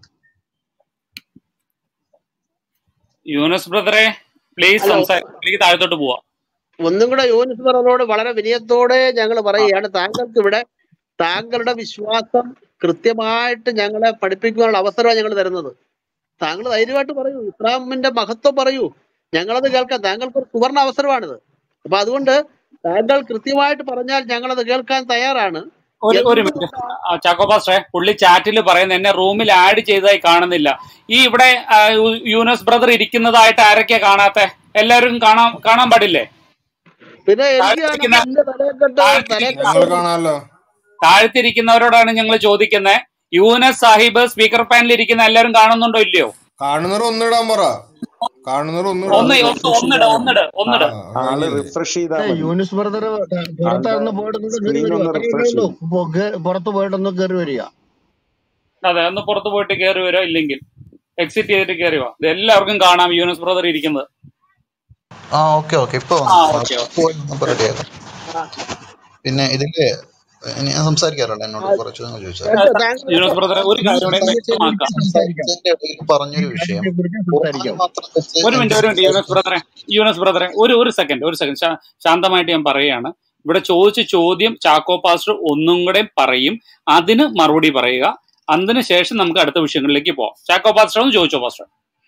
S3: യൂനസ് ബ്രദറെ പ്ലീസ്
S6: ഹലോ
S3: സംസാരിക്കും താഴത്തോട്ട് പോവാ
S6: ഒന്നും കൂടെ യൂനിസ് ബ്രദറിനോട് വളരെ വിനയത്തോടെ ഞങ്ങൾ പറയുകയാണ് താങ്കൾക്ക് ഇവിടെ താങ്കളുടെ വിശ്വാസം കൃത്യമായിട്ട് ഞങ്ങളെ പഠിപ്പിക്കുവാനുള്ള അവസരമാണ് ഞങ്ങൾ തരുന്നത് താങ്കൾ ധൈര്യമായിട്ട് പറയൂ ഇസ്ലാമിന്റെ മഹത്വം പറയൂ ഞങ്ങളത് കേൾക്കാം താങ്കൾക്ക് ഒരു സുവർണ അവസരമാണിത് അപ്പൊ അതുകൊണ്ട് താങ്കൾ കൃത്യമായിട്ട് പറഞ്ഞാൽ ഞങ്ങളത് കേൾക്കാൻ തയ്യാറാണ്
S3: ഒരു ഒരു മിനിറ്റ്
S6: എന്തുകൊണ്ടാണ്
S3: ആ, ചാക്കോ പാസ്റ്ററെ പുള്ളി ചാറ്റിൽ പറയുന്ന എന്നെ റൂമിൽ ആഡ് ചെയ്തതായി കാണുന്നില്ല ഈ ഇവിടെ ആ, യു- യൂനസ് ബ്രദർ ഇരിക്കുന്നതായിട്ട് ആരൊക്കെയാ കാണാത്തെ എല്ലാവരും കാണാൻ കാണാൻ പാടില്ലേ
S6: പിന്നെ എനിക്ക്
S3: താഴ്ത്തിരിക്കുന്ന
S6: കാണാം എന്റെ തലയെക്കെട്ട്
S3: താഴ്ത്തിരിക്കുന്ന
S7: ഞങ്ങൾ
S6: തലയെക്കെട്ട്
S7: കാണാമല്ലോ
S3: താഴ്ത്തിരിക്കുന്നവരോടാണ് ഞങ്ങൾ ചോദിക്കുന്നത് യൂനസ് സാഹിബ് സ്പീക്കർ പാനലിൽ ഇരിക്കുന്ന എല്ലാവരും കാണുന്നുണ്ടോ ഇല്ലയോ
S7: കാണുന്നവർ ഒന്നിടാൻ പറ കാണുന്നവർ ഒന്നിടാൻ
S3: ഒന്ന്
S9: ആള്
S3: ഒന്ന്
S9: റിഫ്രഷ്
S3: ഒന്നിട്
S9: ചെയ്താൽ മതി
S3: ഒന്നിട് ഒന്നിട്
S7: ആ
S9: ആള്
S7: കഴിഞ്ഞില്ലേ
S9: റിഫ്രഷ് ചെയ്താൽ
S8: ഏ,
S9: മതി
S8: യൂനിസ് ബ്രദർ
S9: ആളുടെ
S8: പുറത്തായിരുന്നു പോയിട്ടൊന്ന് കയറി
S9: സ്ക്രീൻ
S8: വരിക
S9: ഒന്ന്
S8: അത്രയല്ലേ
S9: റിഫ്രഷ്
S8: ഉള്ളൂ
S9: ചെയ്യും
S8: ഇപ്പൊ ഗ- പുറത്ത് പോയിട്ടൊന്ന് കയറി വരിക
S3: അതെ ഒന്ന് പുറത്ത് പോയിട്ട് കയറി വരോ ഇല്ലെങ്കിൽ എക്സിറ്റ് ചെയ്തിട്ട് കയറി വാ ഇത് എല്ലാവർക്കും കാണാം യൂനസ് ബ്രദർ ഇരിക്കുന്നത്
S1: ആ ഓക്കെ ഓക്കെ ഇപ്പൊ
S3: ആ
S1: വന്നു
S3: ഓക്കെ ഓക്കെ
S1: പോയി വന്നപ്പോ റെഡിയാക്കാം
S6: ആ,
S1: പിന്നെ ഇതില് ഇനി ഞാൻ സംസാരിക്കാറുണ്ട് എന്നോട്
S6: ആ,
S1: കുറച്ച് നിങ്ങൾ ചോദിച്ചാൽ
S6: കേട്ടോ, താങ്കൾ
S3: യൂനസ് ബ്രദർ ഒരു കാര്യം കൂടെ വ്യക്തമാക്കാം
S1: സംസാരിച്ചതിന്റെ ഇടയിൽ പറഞ്ഞൊരു വിഷയം
S8: കാര്യത്തെ കുറിച്ച്
S1: ഖുർആൻ
S8: സംസാരിക്കാം
S1: മാത്രം വെച്ച്
S3: ഒരു മിനിറ്റ്
S1: എന്റെ
S3: ഒരു മിനിറ്റ് യൂനസ് ബ്രദറെ യൂനസ് ബ്രദറെ ഒരു ഒരു സെക്കൻഡ് ഒരു സെക്കൻഡ് ശാന്തമായിട്ട് ഞാൻ പറയുകയാണ് ഇവിടെ ചോദിച്ച ചോദ്യം ചാക്കോ പാസ്റ്റർ ഒന്നും കൂടെ പറയും അതിന് മറുപടി പറയുക അതിന് ശേഷം നമുക്ക് അടുത്ത വിഷയങ്ങളിലേക്ക് പോവാം ചാക്കോ പാസ്റ്റർ ഒന്ന് ചോദിച്ചോ പാസ്റ്റർ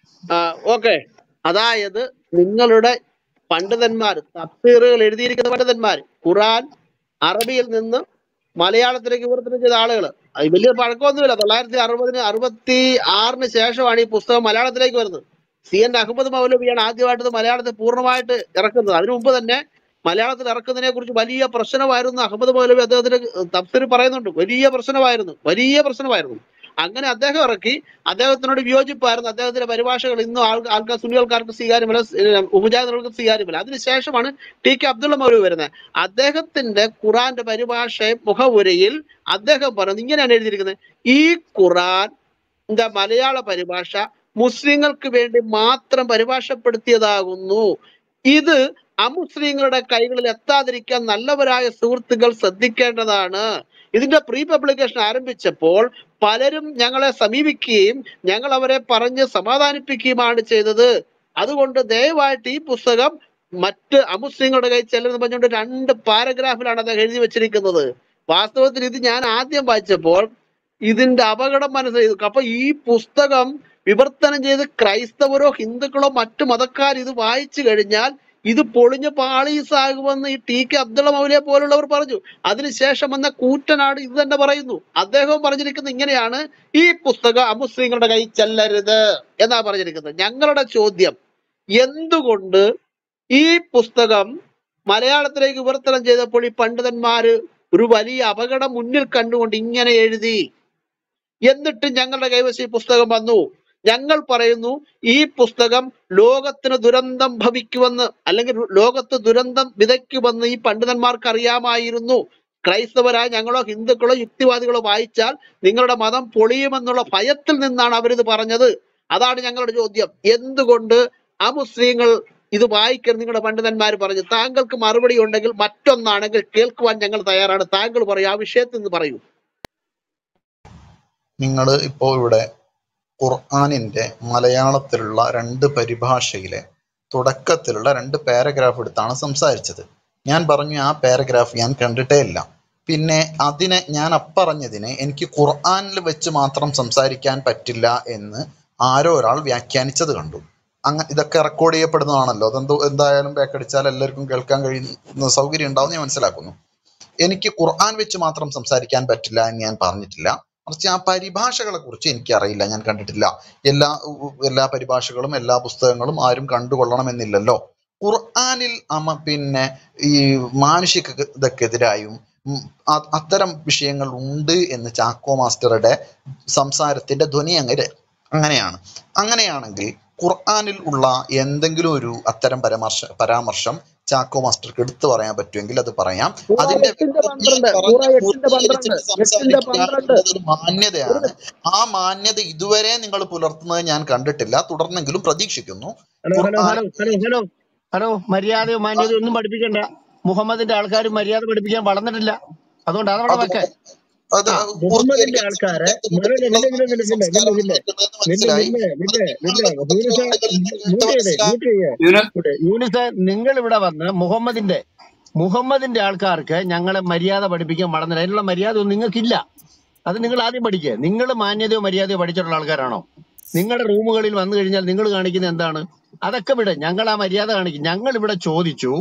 S6: ഓക്കെ അതായത് നിങ്ങളുടെ പണ്ഡിതന്മാർ തഫ്സീറുകൾ എഴുതിയിരിക്കുന്ന പണ്ഡിതന്മാർ ഖുറാൻ അറബിയിൽ നിന്ന് മലയാളത്തിലേക്ക് വിവർത്തനം ചെയ്ത ആളുകൾ വലിയ പഴക്കമൊന്നുമില്ല തൊള്ളായിരത്തി അറുപതിന് അറുപത്തി ആറിന് ശേഷമാണ് ഈ പുസ്തകം മലയാളത്തിലേക്ക് വരുന്നത് സി എൻ അഹമ്മദ് മൗലവിയാണ് ആദ്യമായിട്ട് ഇത് മലയാളത്തിൽ പൂർണ്ണമായിട്ട് ഇറക്കുന്നത് അതിനു മുമ്പ് തന്നെ മലയാളത്തിൽ ഇറക്കുന്നതിനെ കുറിച്ച് വലിയ പ്രശ്നമായിരുന്നു അഹമ്മദ് മൗലവി അദ്ദേഹത്തിന്റെ തഫ്സീർ പറയുന്നുണ്ട് വലിയ പ്രശ്നമായിരുന്നു വലിയ പ്രശ്നമായിരുന്നു അങ്ങനെ അദ്ദേഹം ഇറക്കി അദ്ദേഹത്തിനോട് വിയോജിപ്പായിരുന്നു അദ്ദേഹത്തിന്റെ പരിഭാഷകൾ ഇന്നും ആൾ ആൾക്കാർ സുന്നികൾക്കാർക്ക് സ്വീകാര്യമല്ല ഏഹ് ഉപജാതികൾക്ക് സ്വീകാര്യമല്ല അതിനുശേഷമാണ് ടി കെ അബ്ദുള്ള മൗലവി വരുന്നത് അദ്ദേഹത്തിന്റെ ഖുറാന്റെ പരിഭാഷ മുഖവുരയിൽ അദ്ദേഹം പറയുന്നത് ഇങ്ങനെയാണ് എഴുതിയിരിക്കുന്നത് ഈ ഖുറാൻ ന്റെ മലയാള പരിഭാഷ മുസ്ലിങ്ങൾക്ക് വേണ്ടി മാത്രം പരിഭാഷപ്പെടുത്തിയതാകുന്നു ഇത് അമുസ്ലിങ്ങളുടെ കൈകളിൽ എത്താതിരിക്കാൻ നല്ലവരായ സുഹൃത്തുക്കൾ ശ്രദ്ധിക്കേണ്ടതാണ് ഇതിന്റെ പ്രീ പബ്ലിക്കേഷൻ ആരംഭിച്ചപ്പോൾ പലരും ഞങ്ങളെ സമീപിക്കുകയും ഞങ്ങൾ അവരെ പറഞ്ഞ് സമാധാനിപ്പിക്കുകയുമാണ് ചെയ്തത് അതുകൊണ്ട് ദയവായിട്ട് ഈ പുസ്തകം മറ്റ് അമുസ്ലിങ്ങളുടെ കൈ ചെല്ലെന്ന് പറഞ്ഞുകൊണ്ട് രണ്ട് പാരഗ്രാഫിലാണ് അദ്ദേഹം എഴുതി വെച്ചിരിക്കുന്നത് വാസ്തവത്തിൽ ഇത് ഞാൻ ആദ്യം വായിച്ചപ്പോൾ ഇതിന്റെ അപകടം മനസ്സിലായി അപ്പൊ ഈ പുസ്തകം വിവർത്തനം ചെയ്ത് ക്രൈസ്തവരോ ഹിന്ദുക്കളോ മറ്റു മതക്കാർ ഇത് വായിച്ചു കഴിഞ്ഞാൽ ഇത് പൊളിഞ്ഞ് പാളീസാകുമെന്ന് ഈ ടി കെ അബ്ദുള്ള മൗലിയെ പോലുള്ളവർ പറഞ്ഞു അതിനുശേഷം വന്ന കൂറ്റനാട് ഇത് തന്നെ പറയുന്നു അദ്ദേഹവും പറഞ്ഞിരിക്കുന്നത് ഇങ്ങനെയാണ് ഈ പുസ്തകം അമുസ്ലിങ്ങളുടെ കൈ ചെല്ലരുത് എന്നാ പറഞ്ഞിരിക്കുന്നത് ഞങ്ങളുടെ ചോദ്യം എന്തുകൊണ്ട് ഈ പുസ്തകം മലയാളത്തിലേക്ക് വിവർത്തനം ചെയ്തപ്പോൾ ഈ പണ്ഡിതന്മാര് ഒരു വലിയ അപകടം മുന്നിൽ കണ്ടുകൊണ്ട് ഇങ്ങനെ എഴുതി എന്നിട്ട് ഞങ്ങളുടെ കൈവശം ഈ പുസ്തകം വന്നു ഞങ്ങൾ പറയുന്നു ഈ പുസ്തകം ലോകത്തിന് ദുരന്തം ഭവിക്കുമെന്ന് അല്ലെങ്കിൽ ലോകത്ത് ദുരന്തം വിതയ്ക്കുമെന്ന് ഈ പണ്ഡിതന്മാർക്ക് അറിയാമായിരുന്നു ക്രൈസ്തവരായ ഞങ്ങളോ ഹിന്ദുക്കളോ യുക്തിവാദികളോ വായിച്ചാൽ നിങ്ങളുടെ മതം പൊളിയുമെന്നുള്ള ഭയത്തിൽ നിന്നാണ് അവരിത് പറഞ്ഞത് അതാണ് ഞങ്ങളുടെ ചോദ്യം എന്തുകൊണ്ട് ആ മുസ്ലിങ്ങൾ ഇത് വായിക്കരുത് നിങ്ങളുടെ പണ്ഡിതന്മാർ പറഞ്ഞു താങ്കൾക്ക് മറുപടി ഉണ്ടെങ്കിൽ മറ്റൊന്നാണെങ്കിൽ കേൾക്കുവാൻ ഞങ്ങൾ തയ്യാറാണ് താങ്കൾ പറയൂ ആ വിഷയത്തിൽ നിന്ന് പറയൂ
S1: നിങ്ങൾ ഇപ്പോ ഇവിടെ ഖുർആനിന്റെ മലയാളത്തിലുള്ള രണ്ട് പരിഭാഷയിലെ തുടക്കത്തിലുള്ള രണ്ട് പാരഗ്രാഫ് എടുത്താണ് സംസാരിച്ചത് ഞാൻ പറഞ്ഞു ആ പാരഗ്രാഫ് ഞാൻ കണ്ടിട്ടേ ഇല്ല പിന്നെ അതിനെ ഞാൻ അപ്പറഞ്ഞതിനെ എനിക്ക് ഖുർആനിൽ വെച്ച് മാത്രം സംസാരിക്കാൻ പറ്റില്ല എന്ന് ആരോ ഒരാൾ വ്യാഖ്യാനിച്ചത് കണ്ടു അങ്ങ ഇതൊക്കെ റെക്കോർഡ് ചെയ്യപ്പെടുന്നതാണല്ലോ അതെന്തോ എന്തായാലും ബാക്കടിച്ചാൽ എല്ലാവർക്കും കേൾക്കാൻ കഴിയുന്ന സൗകര്യം ഉണ്ടാവും ഞാൻ മനസ്സിലാക്കുന്നു എനിക്ക് ഖുർആൻ വെച്ച് മാത്രം സംസാരിക്കാൻ പറ്റില്ല എന്ന് ഞാൻ പറഞ്ഞിട്ടില്ല മറിച്ച് ആ പരിഭാഷകളെ കുറിച്ച് എനിക്ക് അറിയില്ല ഞാൻ കണ്ടിട്ടില്ല എല്ലാ ഉ- ഉ- എല്ലാ പരിഭാഷകളും എല്ലാ പുസ്തകങ്ങളും ആരും കണ്ടുകൊള്ളണമെന്നില്ലല്ലോ ഖുർആനിൽ അമ പിന്നെ ഈ മാനുഷികതക്കെതിരായും ഉം, അ- അത്തരം വിഷയങ്ങൾ ഉണ്ട് എന്ന് ചാക്കോ മാസ്റ്ററുടെ സംസാരത്തിന്റെ ധ്വനി അങ്ങനെ അങ്ങനെയാണ് അങ്ങനെയാണെങ്കിൽ ഖുർആനിൽ ഉള്ള എന്തെങ്കിലും ഒരു അത്തരം പരാമർശ പരാമർശം ചാക്കോ മാസ്റ്റർക്ക് എടുത്തു പറയാൻ പറ്റുമെങ്കിൽ അത് പറയാം
S6: സൂറ
S1: അതിന്റെ
S6: എട്ടിന്റെ
S1: വ്യക്തത ഞാൻ
S6: പന്ത്രണ്ട്
S1: പറഞ്ഞ്
S6: സൂറ എട്ടിന്റെ പന്ത്രണ്ട്
S1: പൂർത്തീകരിച്ചിട്ട്
S6: എട്ടിന്റെ
S1: സംസാരിക്കുക
S6: പന്ത്രണ്ട്
S1: എന്നതൊരു മാന്യതയാണ് ആ മാന്യത ഇതുവരെ നിങ്ങൾ പുലർത്തുന്നത് ഞാൻ കണ്ടിട്ടില്ല തുടർന്നെങ്കിലും പ്രതീക്ഷിക്കുന്നു
S8: hello hello
S1: Quran
S8: hello hello hello hello മര്യാദയോ മാന്യതയോ ഒന്നും പഠിപ്പിക്കണ്ട മുഹമ്മദിന്റെ ആൾക്കാർ മര്യാദ പഠിപ്പിക്കാൻ വളർന്നിട്ടില്ല അതുകൊണ്ട് അതവിടെ
S1: അത്
S8: വെക്കെ
S1: അത്
S8: ആ മുഹമ്മദിന്റെ
S1: പൂർത്തീകരിക്കാൻ
S8: ആൾക്കാരെ
S1: സമയത്തും
S8: നില്ല
S1: നിങ്ങൾക്ക്
S8: നില്ല
S1: എന്തെങ്കിലും
S8: നില്ല നില്ല
S1: സംസ്കാരം
S8: നില്ല
S1: വന്നിട്ടുണ്ടെന്ന്
S8: നില്ല
S1: മനസ്സിലായി
S8: നില്ല
S1: അത്
S8: നില്ല
S1: നിങ്ങൾ
S8: മ്യൂട്ട് ചെയ്യേ
S1: മറ്റുള്ള
S8: മ്യൂട്ട് ചെയ്തേ
S1: ആളുകളിൽ നിന്ന്
S8: മ്യൂട്ട് ചെയ്യേ യൂനിസ് നിങ്ങൾ ഇവിടെ വന്ന് മുഹമ്മദിന്റെ മുഹമ്മദിന്റെ ആൾക്കാർക്ക് ഞങ്ങളെ മര്യാദ പഠിപ്പിക്കാൻ വളർന്നില്ല അതിനുള്ള മര്യാദ ഒന്നും നിങ്ങൾക്കില്ല അത് നിങ്ങൾ ആദ്യം പഠിക്കുക നിങ്ങൾ മാന്യതയോ മര്യാദയോ പഠിച്ചിട്ടുള്ള ആൾക്കാരാണോ നിങ്ങളുടെ റൂമുകളിൽ വന്നു കഴിഞ്ഞാൽ നിങ്ങൾ കാണിക്കുന്ന എന്താണ് അതൊക്കെ വിട് ഞങ്ങൾ ആ മര്യാദ കാണിക്കും ഞങ്ങൾ ഇവിടെ ചോദിച്ചു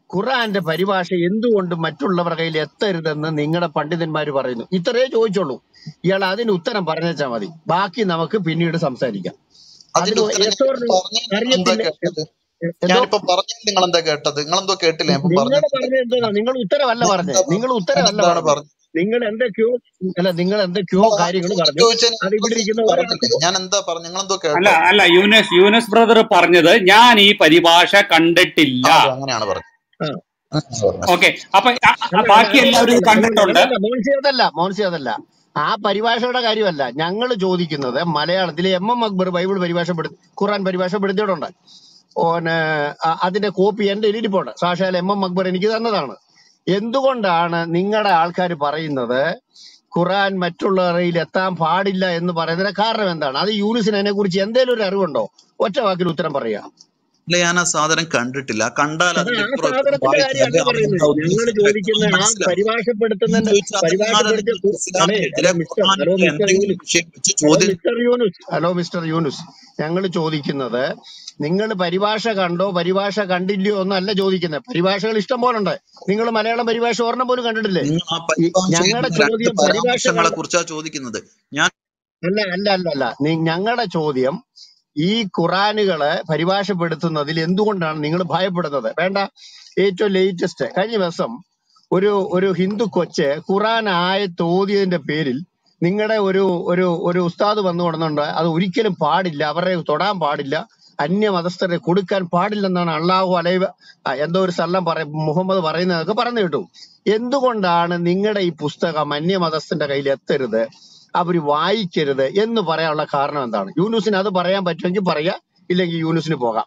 S8: ഖുറാന്റെ പരിഭാഷ എന്തുകൊണ്ട് മറ്റുള്ളവരുടെ കയ്യിൽ എത്തരുതെന്ന് നിങ്ങളുടെ പണ്ഡിതന്മാര് പറയുന്നു ഇത്രയേ ചോദിച്ചുള്ളൂ ഇയാൾ അതിന് ഉത്തരം പറഞ്ഞാൽ മതി ബാക്കി നമുക്ക് പിന്നീട് സംസാരിക്കാം
S1: അതിന്റെ
S8: അതിന്
S1: ഉത്തരം ഞാൻ
S8: യസോറിന്
S1: പറഞ്ഞ നിങ്ങൾ എന്താ കേട്ടത്
S8: അറിയത്തില്ല
S1: ഞാനിപ്പോ പറഞ്ഞത് നിങ്ങൾ എന്താ കേട്ടത് നിങ്ങൾ എന്തോ കേട്ടില്ല ഞാൻ ഇപ്പൊ
S8: നിങ്ങൾ
S1: പറഞ്ഞത്
S8: പറഞ്ഞ എന്താ നിങ്ങൾ ഉത്തരവല്ല
S1: ഞാൻ
S8: പറഞ്ഞത്
S1: എന്താ
S8: നിങ്ങൾ
S1: പറഞ്ഞത് ഞാൻ
S8: ഉത്തരവല്ല
S1: എന്താണ്
S8: പറഞ്ഞത്
S1: പറഞ്ഞത്
S8: നിങ്ങൾ എന്തൊക്കെയോ അല്ല നിങ്ങൾ എന്തൊക്കെയോ
S1: നിങ്ങൾ ആ
S8: കാര്യങ്ങൾ
S1: ചോദ്യം
S8: പറഞ്ഞു
S1: ചോദിച്ചതിന്
S8: അത് ഇവിടെ
S1: അഡ്രസ്
S8: ഇരിക്കുന്ന
S1: പറഞ്ഞില്ലേ
S8: ഒരാൾക്ക്
S1: ഞാൻ എന്താ പറഞ്ഞു നിങ്ങൾ എന്തോ
S3: അല്ല
S1: കേട്ടോ
S3: അല്ല യൂനസ് യൂനസ് ബ്രദർ പറഞ്ഞത് ഞാൻ ഈ പരിഭാഷ കണ്ടിട്ടില്ല
S1: ആ അത് അങ്ങനെയാണ് പറഞ്ഞത്
S8: ആ
S1: അങ്ങനെയാണ് പറഞ്ഞത്
S3: ഓക്കെ അപ്പൊ ആ- ആ
S8: അല്ല
S3: ബാക്കി
S8: അല്ല
S3: എല്ലാവരും ഇത്
S8: അതല്ല അതുകൊണ്ട്
S3: കണ്ടിട്ടുണ്ട്
S8: അതല്ല മോൻസി അതല്ല മോൻസി അതല്ല ആ പരിഭാഷയുടെ കാര്യമല്ല ഞങ്ങൾ ചോദിക്കുന്നത് മലയാളത്തിൽ എം എം അക്ബർ ബൈബിൾ പരിഭാഷപ്പെടുത്തി ഖുറാൻ പരിഭാഷപ്പെടുത്തിയിട്ടുണ്ട് ഓന് അ- അതിന്റെ കോപ്പി എന്റെ ഇരിപ്പുണ്ട് സാക്ഷാൽ എം എം അക്ബർ എനിക്ക് തന്നതാണ് എന്തുകൊണ്ടാണ് നിങ്ങളുടെ ആൾക്കാർ പറയുന്നത് ഖുറാൻ മറ്റുള്ളവരിൽ എത്താൻ പാടില്ല എന്ന് പറയുന്നതിന് കാരണം എന്താണ് അത് യൂനിസിന് അതിനെ കുറിച്ച് എന്തെങ്കിലും ഒരു അറിവുണ്ടോ ഒറ്റ വാക്കിൽ ഉത്തരം പറയുക
S1: ഇല്ല ഞാൻ ആ സാധനം കണ്ടിട്ടില്ല കണ്ടാൽ
S8: അതാ
S1: അതിന്റെ
S8: ആ
S1: ഇപ്പുറം ഇപ്പുറം
S8: സാധനത്തിന്റെ
S1: വായിച്ചാല്
S8: കാര്യമല്ല
S1: അവരെന്താ
S8: പറയുന്നത് ഞങ്ങൾ
S1: ഉദ്ദേശിച്ചത്
S8: ചോദിക്കുന്ന
S1: വ്യക്തമായി
S8: ആ
S1: മനസ്സിലാവും ഞാൻ
S8: പരിഭാഷപ്പെടുത്തുന്നതിന്റെ
S1: ചോദിച്ചത് അതെന്നാൽ
S8: പരിഭാഷപ്പെടുത്തിയ
S1: നിങ്ങൾ
S8: കു- അതെ
S1: ഇസ്ലാമിനെതിരെ
S8: ഹലോ മിസ്റ്റർ ഹലോ
S1: ഖുർആാനിലെ
S8: മിസ്റ്റർ
S1: എന്തെങ്കിലും
S8: യൂനുസ്
S1: വിഷയം വെച്ച്
S8: ഹലോ
S1: ചോദ്യം
S8: mister Yunus hello mister Yunus ഞങ്ങൾ ചോദിക്കുന്നത് നിങ്ങൾ പരിഭാഷ കണ്ടോ പരിഭാഷ കണ്ടില്ലയോ എന്നല്ല ചോദിക്കുന്നത് പരിഭാഷകൾ ഇഷ്ടം പോലെ ഉണ്ട് നിങ്ങൾ മലയാളം പരിഭാഷ ഒരെണ്ണം പോലും കണ്ടിട്ടില്ലേ
S1: നിങ്ങൾ ആ
S8: ഈ
S1: പരിഭാഷയിൽ
S8: ഞങ്ങളുടെ
S1: നിന്ന് രണ്ട്
S8: ചോദ്യം പരിഭാഷ
S1: പരാമർശങ്ങളെ
S8: കണ്ട
S1: കുറിച്ചാ ചോദിക്കുന്നത് ഞാൻ
S8: അല്ല അല്ല അല്ല അല്ല ഞങ്ങളുടെ ചോദ്യം ഈ ഖുറാനുകളെ പരിഭാഷപ്പെടുത്തുന്നതിൽ എന്തുകൊണ്ടാണ് നിങ്ങൾ ഭയപ്പെടുന്നത് വേണ്ട ഏറ്റവും ലേറ്റസ്റ്റ് കഴിഞ്ഞ ദിവസം ഒരു ഒരു ഹിന്ദു കൊച്ച് ഖുറാൻ ആയത്ത് ഓതിയതിന്റെ പേരിൽ നിങ്ങളുടെ ഒരു ഒരു ഒരു ഉസ്താദ് വന്നു കൊടുക്കുന്നുണ്ട് അത് ഒരിക്കലും പാടില്ല അവരെ തൊടാൻ പാടില്ല അന്യമതസ്ഥരെ കൊടുക്കാൻ പാടില്ലെന്നാണ് അള്ളാഹു അലൈവ ആ, എന്തോ ഒരു സ്ഥലം പറ മുഹമ്മദ് പറയുന്നതൊക്കെ പറഞ്ഞു കേട്ടു എന്തുകൊണ്ടാണ് നിങ്ങളുടെ ഈ പുസ്തകം അന്യമതസ്ഥന്റെ കയ്യിൽ എത്തരുത് അവര് വായിക്കരുത് എന്ന് പറയാനുള്ള കാരണം എന്താണ് യൂനുസിന് അത് പറയാൻ പറ്റുമെങ്കിൽ പറയാ ഇല്ലെങ്കിൽ യൂനുസിന് പോകാം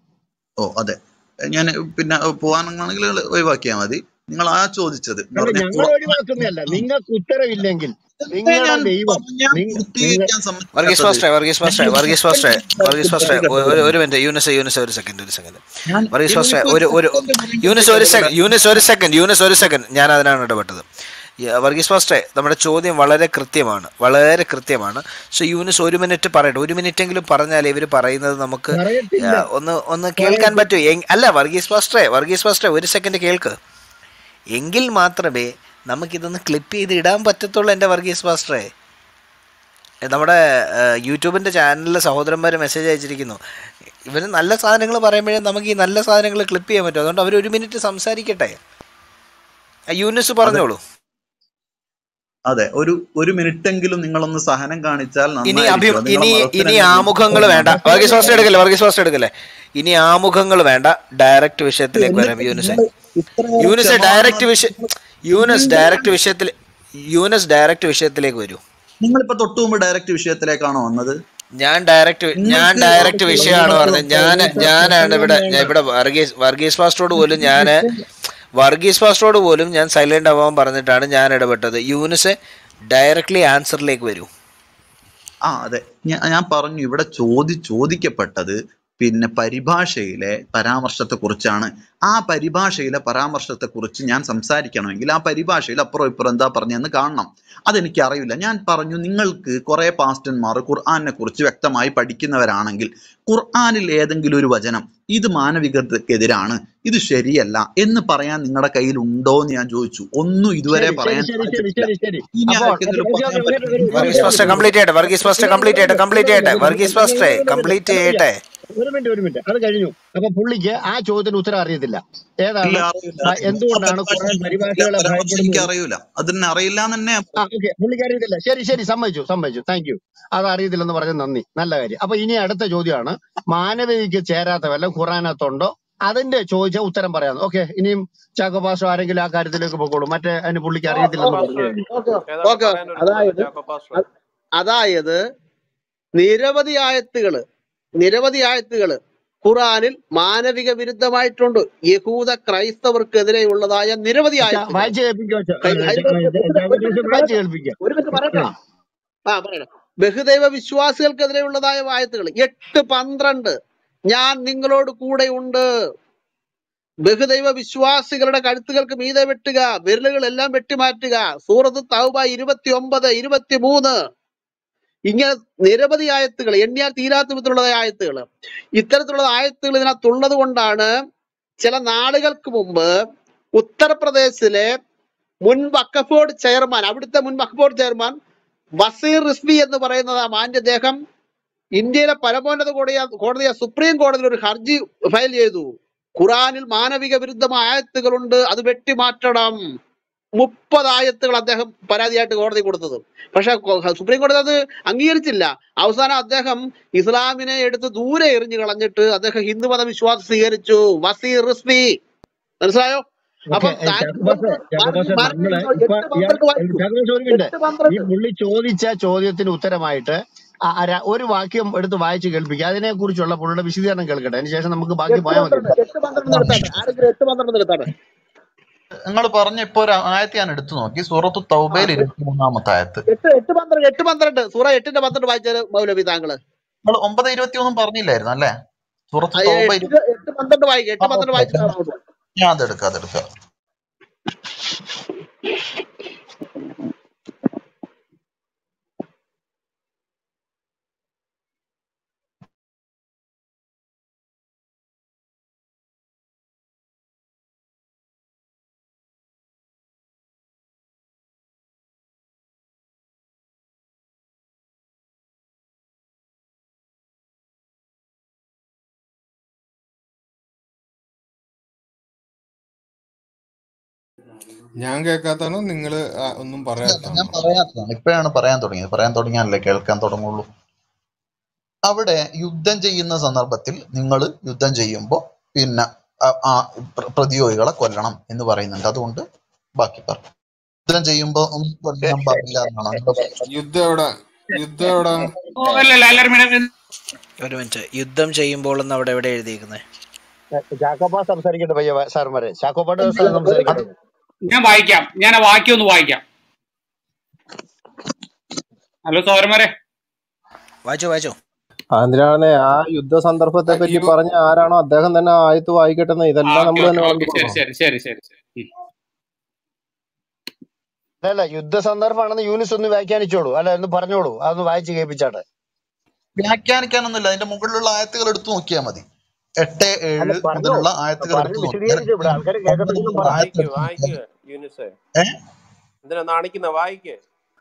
S1: ഓ അതെ ഞാൻ പിന്നെ പോവാനാണെങ്കിൽ ഒഴിവാക്കിയാൽ മതി നിങ്ങൾ ആ ചോദിച്ചത് എന്ന്
S8: അല്ല
S1: പറഞ്ഞാൽ
S8: ഞങ്ങൾ ഒഴിവാക്കുന്നതല്ല നിങ്ങൾക്ക് ഉത്തരവില്ലെങ്കിൽ
S1: ഇതല്ലേ
S8: നിങ്ങളുടെ
S1: ഞാൻ
S8: ദൈവം
S1: പറഞ്ഞ
S8: നിങ്ങ നിങ്ങൾ
S1: പൂർത്തീകരിക്കാൻ
S9: വർഗീസ്
S1: സമ്മതിക്കാത്തത്
S9: പാസ്റ്ററെ വർഗീസ് പാസ്റ്ററെ
S1: ഞാൻ
S9: വർഗീസ് പാസ്റ്ററെ വർഗീസ് പാസ്റ്ററെ
S1: പറയട്ടെ
S9: ഒരു ഒരു മിനിറ്റ് യൂനിസ് യൂനിസ് ഒരു സെക്കൻഡ് ഒരു സെക്കൻഡ്
S1: ഞാൻ
S9: വർഗീസ് പാസ്റ്ററെ
S1: എനിക്കൊരു
S9: ഒരു ഒരു
S1: സെക്കൻഡ് പറയാൻ
S9: യൂനിസ് ഒരു
S1: പറ്റില്ല
S9: സെക്കൻഡ് യൂനിസ് ഒരു സെക്കൻഡ് യൂനിസ് ഒരു സെക്കൻഡ് ഞാൻ അതിനാണ് ഇടപെട്ടത് ഈ, വർഗീസ് പാസ്റ്ററെ നമ്മുടെ ചോദ്യം വളരെ കൃത്യമാണ് വളരെ കൃത്യമാണ് സോ യൂനിസ് ഒരു മിനിറ്റ് പറയട്ടെ ഒരു മിനിറ്റ് എങ്കിലും പറഞ്ഞാൽ ഇവർ പറയുന്നത് നമുക്ക്
S8: പറയത്തില്ല
S9: ആ, ഒന്ന് ഒന്ന് കേൾക്കാൻ
S8: പറയത്തില്ല
S9: പറ്റൂ എങ്- അല്ല വർഗീസ് പാസ്റ്ററെ വർഗീസ് പാസ്റ്ററെ ഒരു സെക്കൻഡ് കേൾക്ക് എങ്കിൽ മാത്രമേ നമുക്കിതൊന്ന് ക്ലിപ്പ് ചെയ്ത് ഇടാൻ പറ്റത്തുള്ളൂ എൻ്റെ വർഗീസ് പാസ്റ്ററെ ഏ, നമ്മുടെ യൂട്യൂബിൻ്റെ ചാനലിലെ സഹോദരന്മാർ മെസ്സേജ് അയച്ചിരിക്കുന്നു ഇവർ നല്ല സാധനങ്ങൾ പറയുമ്പോഴേ നമുക്ക് ഈ നല്ല സാധനങ്ങൾ ക്ലിപ്പ് ചെയ്യാൻ പറ്റും അതുകൊണ്ട് അവർ ഒരു മിനിറ്റ് സംസാരിക്കട്ടെ ആ, യൂനിസ്
S1: അതെ
S9: പറഞ്ഞോളൂ
S1: അതെ ഒരു ഒരു മിനിറ്റ് എങ്കിലും നിങ്ങളൊന്ന് സഹനം കാണിച്ചാൽ
S9: ഇനി അഭി
S1: നന്നായിരിക്കും അത് നിങ്ങളെ
S9: ഇനി
S1: മതത്തിന്
S9: ഇനി
S1: എന്തെങ്കിലും
S9: ആമുഖങ്ങൾ വേണ്ട വർഗീസ് ഫാസ്റ്റ് എടുക്കല്ലേ വർഗീസ് ഫാസ്റ്റ് എടുക്കല്ലേ ഇനി ആമുഖങ്ങൾ വേണ്ട ഡയറക്റ്റ് വിഷയത്തിലേക്ക് വരാം
S1: എന്നിട്ട്
S9: യൂനിസെ
S1: നിങ്ങൾ ഇത്രയേറെ
S9: യൂനിസെ ഡയറക്റ്റ് വിഷയ
S1: ക്ഷമാപണം
S9: യൂനസ്
S1: നിങ്ങൾ
S9: ഡയറക്റ്റ് വിഷയത്തിൽ യൂനസ് ഡയറക്റ്റ് വിഷയത്തിലേക്ക് വരൂ
S1: നിങ്ങളിപ്പോ തൊട്ടു മുമ്പ് ഡയറക്റ്റ് വിഷയത്തിലേക്കാണോ വന്നത്
S9: ഞാൻ ഡയറക്റ്റ് ഞാൻ
S1: നിങ്ങൾക്ക്
S9: ഡയറക്റ്റ്
S1: അവിടുത്തെ
S9: വിഷയമാണ് പറഞ്ഞത് ഞാൻ
S8: യൂനുസ്
S9: ഞാനാണ് ഇവിടെ
S8: പ്രസംഗം
S9: ഞാൻ
S8: വേണ്ട
S9: ഇവിടെ വർഗീസ് വർഗീസ് ഫാസ്റ്റോട് പോലും ഞാൻ വർഗീസ് ഫാസ്റ്റോട് പോലും ഞാൻ സൈലന്റ് ആവാൻ പറഞ്ഞിട്ടാണ് ഞാൻ ഇടപെട്ടത് യൂനിസ് ഡയറക്ട്ലി ആൻസറിലേക്ക് വരൂ
S1: ആ അതെ ഞാൻ ഞാൻ പറഞ്ഞു ഇവിടെ ചോദി ചോദിക്കപ്പെട്ടത് പിന്നെ പരിഭാഷയിലെ പരാമർശത്തെ കുറിച്ചാണ് ആ പരിഭാഷയിലെ പരാമർശത്തെ കുറിച്ച് ഞാൻ സംസാരിക്കണമെങ്കിൽ ആ പരിഭാഷയിൽ അപ്പുറം ഇപ്പുറം എന്താ പറഞ്ഞതെന്ന് കാണണം അതെനിക്ക് അറിയില്ല ഞാൻ പറഞ്ഞു നിങ്ങൾക്ക് കുറെ പാസ്റ്റന്മാർ ഖുർആാനെ കുറിച്ച് വ്യക്തമായി പഠിക്കുന്നവരാണെങ്കിൽ ഖുർആാനിൽ ഏതെങ്കിലും ഒരു വചനം ഇത് മാനവികതക്കെതിരാണ് ഇത് ശരിയല്ല എന്ന് പറയാൻ നിങ്ങളുടെ കയ്യിൽ ഉണ്ടോ എന്ന് ഞാൻ ചോദിച്ചു ഒന്നും ഇതുവരെ
S8: ശരി ശരി
S1: പറയാൻ
S8: ശരി ശരി
S1: സാധിച്ചിട്ടില്ല
S8: ശരി ശരി
S1: ഇനി
S8: അപ്പോൾ
S1: ആർക്കെങ്കിലും
S8: ഓക്കെ ഓക്കെ
S1: പറയാൻ
S8: ഒരു ഒരു
S1: പറ്റുമെങ്കിൽ
S9: വർഗീസ്
S8: ഒരു
S9: ഫാസ്റ്റർ
S8: മിനിറ്റ്
S9: കംപ്ലീറ്റ് ചെയ്യട്ടെ വർഗീസ് ഫാസ്റ്റർ
S8: ഒരു
S9: കംപ്ലീറ്റ്
S8: മിനിറ്റ്
S9: ചെയ്യട്ടെ
S8: ഒരു
S9: കംപ്ലീറ്റ്
S8: മിനിറ്റ്
S9: ചെയ്യട്ടെ
S8: ഒരു
S9: വർഗീസ്
S8: മിനിറ്റ്
S9: ഫാസ്റ്ററെ
S8: ഒരു മിനിറ്റ്
S9: കംപ്ലീറ്റ്
S8: അത്
S9: ചെയ്യട്ടെ
S8: ഒരു മിനിറ്റ് ഒരു മിനിറ്റ് അത് കഴിഞ്ഞു അപ്പൊ പുള്ളിക്ക് ആ ചോദ്യത്തിന് ഉത്തരം അറിയത്തില്ല
S1: ഇല്ല
S8: ഏതാണ്
S1: അറിയില്ല
S8: ആ,
S1: ആ
S8: എന്തുകൊണ്ടാണ്
S1: പരിഭാഷ
S8: ഖുർആൻ
S1: എനിക്കറിയില്ല
S8: പരിഭാഷകളെ
S1: പരാമർശം എനിക്ക്
S8: ഭയപ്പെടുന്നത്
S1: അറിയില്ല അതിന് അറിയില്ല എന്ന് തന്നെ ഞാൻ
S8: ആ ഓക്കെ പുള്ളിക്ക് അറിയത്തില്ല ശരി ശരി സമ്മതിച്ചു സമ്മതിച്ചു താങ്ക് യു അത് അറിയത്തില്ലെന്ന് പറഞ്ഞ നന്ദി നല്ല കാര്യം അപ്പൊ ഇനി അടുത്ത ചോദ്യമാണ് മാനവികക്ക് ചേരാത്ത വല്ല ഖുറാനകത്തുണ്ടോ അതിന്റെ ചോദിച്ച ഉത്തരം പറയാം ഓക്കെ ഇനിയും ചാക്കോ പാസ്റ്റർ ആരെങ്കിലും ആ കാര്യത്തിലേക്ക് പോയിക്കോളൂ മറ്റേ അതിന് പുള്ളിക്ക് അറിയത്തില്ലെന്ന് പറഞ്ഞു കഴിഞ്ഞു
S6: ഓക്കെ അതായത് അ- അതായത് നിരവധി ആയത്തുകള് നിരവധി ആയത്തുകള് ഖുറാനിൽ മാനവിക വിരുദ്ധമായിട്ടുണ്ട് യഹൂദ ക്രൈസ്തവർക്കെതിരെയുള്ളതായ നിരവധി
S8: ചാ-
S6: ആയത്തുകൾ
S8: വായിച്ച് കേൾപ്പിക്കോ ചാ-
S6: കൈ-
S8: ചാ-
S6: അതിന്റെ ഒരു മിനിറ്റ്
S8: ചാക്കോ
S6: ഒരു മിനിറ്റ്
S8: പാസ്റ്റർ വായിച്ച്
S6: പറയട്ടെ
S8: കേൾപ്പിക്കാം
S6: ഒരു മിനിറ്റ് പറയട്ടെ
S8: ആ
S6: ആ പറയണം ബഹുദൈവ വിശ്വാസികൾക്കെതിരെയുള്ളതായ ആയത്തുകൾ എട്ട് പന്ത്രണ്ട് ഞാൻ നിങ്ങളോട് കൂടെയുണ്ട് ബഹുദൈവ വിശ്വാസികളുടെ കഴുത്തുകൾക്ക് മീതെ വെട്ടുക വിരലുകൾ എല്ലാം വെട്ടിമാറ്റുക സൂറത്ത് തൗബ ഇരുപത്തി ഒമ്പത് ഇരുപത്തി മൂന്ന് ഇങ്ങനെ നിരവധി ആയത്തുകൾ എണ്ണിയാൽ തീരാത്ത വിധത്തിലുള്ള ആയത്തുകൾ ഇത്തരത്തിലുള്ള ആയത്തുകൾ ഇതിനകത്തുള്ളത് കൊണ്ടാണ് ചില നാളുകൾക്ക് മുമ്പ് ഉത്തർപ്രദേശിലെ മുൻ വഖഫ് ബോർഡ് ചെയർമാൻ അവിടുത്തെ മുൻ വഖഫ് ബോർഡ് ചെയർമാൻ വസീർ റിസ്വി എന്ന് പറയുന്നത് ആ മാന്യ അദ്ദേഹം ഇന്ത്യയിലെ പരമോന്നത കോടതിയ കോടതിയ സുപ്രീം കോടതിയിൽ ഒരു ഹർജി ഫയൽ ചെയ്തു ഖുറാനിൽ മാനവിക വിരുദ്ധമായ ആയത്തുകളുണ്ട് അത് വെട്ടിമാറ്റണം മുപ്പത് ആയത്തുകൾ അദ്ദേഹം പരാതിയായിട്ട് കോടതി കൊടുത്തത് പക്ഷെ കൊ- സുപ്രീം കോടതി അത് അംഗീകരിച്ചില്ല അവസാനം അദ്ദേഹം ഇസ്ലാമിനെ എടുത്ത് ദൂരെ എറിഞ്ഞു കളഞ്ഞിട്ട് അദ്ദേഹം ഹിന്ദുമത വിശ്വാസം സ്വീകരിച്ചു വസീർ റിസ്വി മനസ്സിലായോ
S8: ഓക്കെ
S6: അപ്പം താങ്കൾ
S8: ചാക്കോബാസ്
S6: മാനവിക
S8: ചാക്കോബാസ്
S6: മാനവിക
S8: നമ്മള്
S6: എട്ട്
S8: ഇപ്പൊ
S6: പന്ത്രണ്ട്
S8: ഇയാൾ
S6: വായിക്കൂ
S8: ചാക്കോബാസ് ഒരു മിനിറ്റ്
S6: എട്ട്
S8: ഈ
S6: പന്ത്രണ്ട്
S8: പുള്ളി ചോദിച്ച ചോദ്യത്തിന് ഉത്തരമായിട്ട് ആ- ആ ര- ഒരു വാക്യം എടുത്ത് വായിച്ച് കേൾപ്പിക്കുക അതിനെ കുറിച്ചുള്ള പുള്ളിയുടെ വിശദീകരണം കേൾക്കട്ടെ അതിനുശേഷം നമുക്ക് ബാക്കി
S6: എട്ട്
S8: പോയാൽ മതി
S6: പന്ത്രണ്ട് എട്ട് പന്ത്രണ്ട് നിർത്താട്ടെ ആരെങ്കിലും എട്ട് പന്ത്രണ്ട് നിർത്താട്ടെ
S1: നിങ്ങൾ പറഞ്ഞ ഇപ്പൊ ഒരു ആയത്ത് ഞാൻ എടുത്തു നോക്കി സൂറത്ത്
S6: ആ
S1: തൗബയിൽ ഇരുപത്തി മൂന്നാമത്തെ ആയത്ത്
S6: എട്ട് എട്ട് പന്ത്രണ്ട് എട്ട് പന്ത്രണ്ട് സൂറ എട്ടിന്റെ പന്ത്രണ്ട് വായിച്ചാല് മൗലവി താങ്കള്
S1: നിങ്ങൾ ഒമ്പത് ഇരുപത്തി ഒന്നും പറഞ്ഞില്ലായിരുന്നു അല്ലേ സൂറത്ത്
S6: ആ,
S1: തൗബ
S6: എട്ട്
S1: ഇരുപത്തി
S6: എട്ട് പന്ത്രണ്ട് വായിക്കുക എട്ട്
S1: ആ,
S6: പന്ത്രണ്ട്
S1: ഓക്കെ,
S6: വായിച്ചിട്ട്
S1: ഓക്കെ.
S6: അങ്ങോട്ട് പോ.
S1: ഞാൻ അതെടുക്കാം അതെടുക്കാം
S7: ഞാൻ കേൾക്കാത്താണോ നിങ്ങൾ ഒന്നും
S1: ഞാൻ
S7: പറയാത്താണോ
S1: പറയാത്തതാണ് ഇപ്പോഴാണ് പറയാൻ തുടങ്ങിയത് പറയാൻ തുടങ്ങിയാലല്ലേ കേൾക്കാൻ തുടങ്ങുള്ളൂ അവിടെ യുദ്ധം ചെയ്യുന്ന സന്ദർഭത്തിൽ നിങ്ങൾ യുദ്ധം ചെയ്യുമ്പോൾ പിന്നെ ആ- ആ പ്ര- പ്രതിയോഗികളെ കൊല്ലണം എന്ന് പറയുന്നുണ്ട് അതുകൊണ്ട് ബാക്കി പറഞ്ഞു യുദ്ധം ചെയ്യുമ്പോൾ ഒന്നും കൊല്ലാൻ പാടില്ല എന്നാണ് അതിന്റെ പ്രശ്നം.
S7: യുദ്ധം എവിടെ യുദ്ധം എവിടെ
S3: ഓ, അല്ല അല്ല എല്ലാവരും മിണ്ട-
S9: ഒരു മിനിറ്റ് യുദ്ധം ചെയ്യുമ്പോൾ എന്ന് അവിടെ എവിടെ എഴുതിയിരിക്കുന്നത്
S8: ചാക്കോബാസ് സംസാരിക്കട്ടെ പയ്യ സാർമാരെ ചാക്കോബാട്ട്
S1: അല്ല, ഒരു-
S8: സംസാരിക്കട്ടെ
S3: ഞാൻ വായിക്കാം ഞാൻ ആ വാക്യം ഒന്ന് വായിക്കാം ഹലോ സോരന്മാരെ
S9: വായിച്ചോ വായിച്ചോ
S10: എന്തിനാണ് ആ യുദ്ധ സന്ദർഭത്തെ പറ്റി
S7: യു-
S10: പറഞ്ഞ ആരാണോ അദ്ദേഹം തന്നെ ആയത്ത് വായിക്കട്ടെന്ന്
S3: ആ
S10: ഇതെല്ലാം
S3: ഓക്കെ
S10: നമ്മൾ
S3: ഓക്കെ
S10: തന്നെ
S3: ഓക്കെ
S10: വിളമ്പി
S3: ശരി
S10: കൊടുക്കണം
S3: ശരി ശരി ശരി ശരി ഉം.
S8: അല്ല യുദ്ധ സന്ദർഭമാണെന്ന് യൂനിസ് ഒന്ന് വ്യാഖ്യാനിച്ചോളൂ അല്ല ഒന്ന് പറഞ്ഞോളൂ അതൊന്ന് വായിച്ച് കേൾപ്പിച്ചാട്ടെ
S1: വ്യാഖ്യാനിക്കാനൊന്നുമില്ല അതിന്റെ മുകളിലുള്ള ആയത്തുകൾ എടുത്തു നോക്കിയാൽ മതി എട്ട്
S8: അല്ല
S1: ഏഴ്
S8: പറഞ്ഞോ
S1: മുതലുള്ള ആയത്തുകൾ
S8: പറഞ്ഞ്
S1: എടുത്തു നോക്കിയാൽ
S8: വിശദീകരിച്ചു ഇവിടെ ആൾക്കാർ
S1: ഒമ്പത്
S8: കേൾക്കത്തില്ലെന്നും
S1: മുതലുള്ള
S8: പറ
S1: ആയത്ത്
S11: വായിക്ക്
S1: എടുത്തു
S11: വായിക്ക്
S1: നോക്കിയാൽ
S11: യൂനിസെ
S1: ഏഹ്
S11: എന്തിനാ നാണിക്കുന്ന വായിക്ക്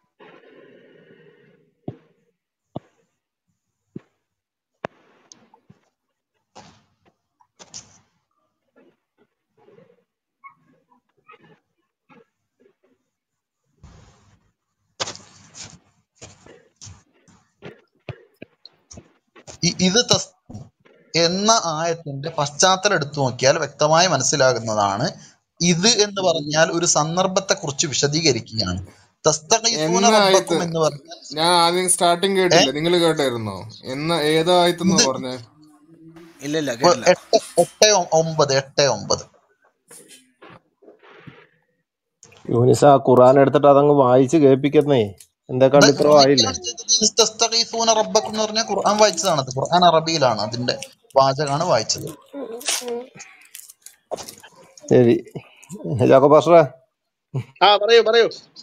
S1: ഇ- ഇത് തസ് എന്ന ആയത്തിന്റെ പശ്ചാത്തലം എടുത്തു നോക്കിയാൽ വ്യക്തമായി മനസ്സിലാകുന്നതാണ് ഇത് എന്ന് പറഞ്ഞാൽ ഒരു സന്ദർഭത്തെ കുറിച്ച് വിശദീകരിക്കുകയാണ് തസ്തഖീസൂന
S7: എന്ന ആയത്ത്
S1: റബ്ബക്കും എന്ന് പറഞ്ഞാൽ
S7: ഞാൻ ആദ്യം സ്റ്റാർട്ടിങ്
S1: ഏ
S7: കേട്ടില്ല നിങ്ങൾ കേട്ടായിരുന്നോ എന്ന ഏതായത്തെന്ന്
S1: ഇത്
S7: പറഞ്ഞേ
S9: ഇല്ല ഇല്ല
S1: ഇപ്പൊ
S9: കേട്ടില്ല
S1: എട്ട് എട്ട് ഒ- ഒമ്പത് എട്ട് ഒമ്പത്
S10: യൂനിസ് ആ ഖുറാൻ എടുത്തിട്ട് അതങ്ങ് വായിച്ച് കേൾപ്പിക്കുന്നേ എന്താ
S1: ഇത്
S10: കണ്ടിത്ര ആയില്ലേ
S1: വായിക്കുകയാണ് ചെയ്തത് തസ്തഖീസൂന റബ്ബക്കും എന്ന് പറഞ്ഞാൽ ഖുർആൻ വായിച്ചതാണ് അത് ഖുർആൻ അറബിയിലാണ് അതിന്റെ വാചകാണ് വായിച്ചത്
S10: ശരി ജാക്കോ പാസ്റ്ററെ
S6: ആ പറയൂ പറയൂ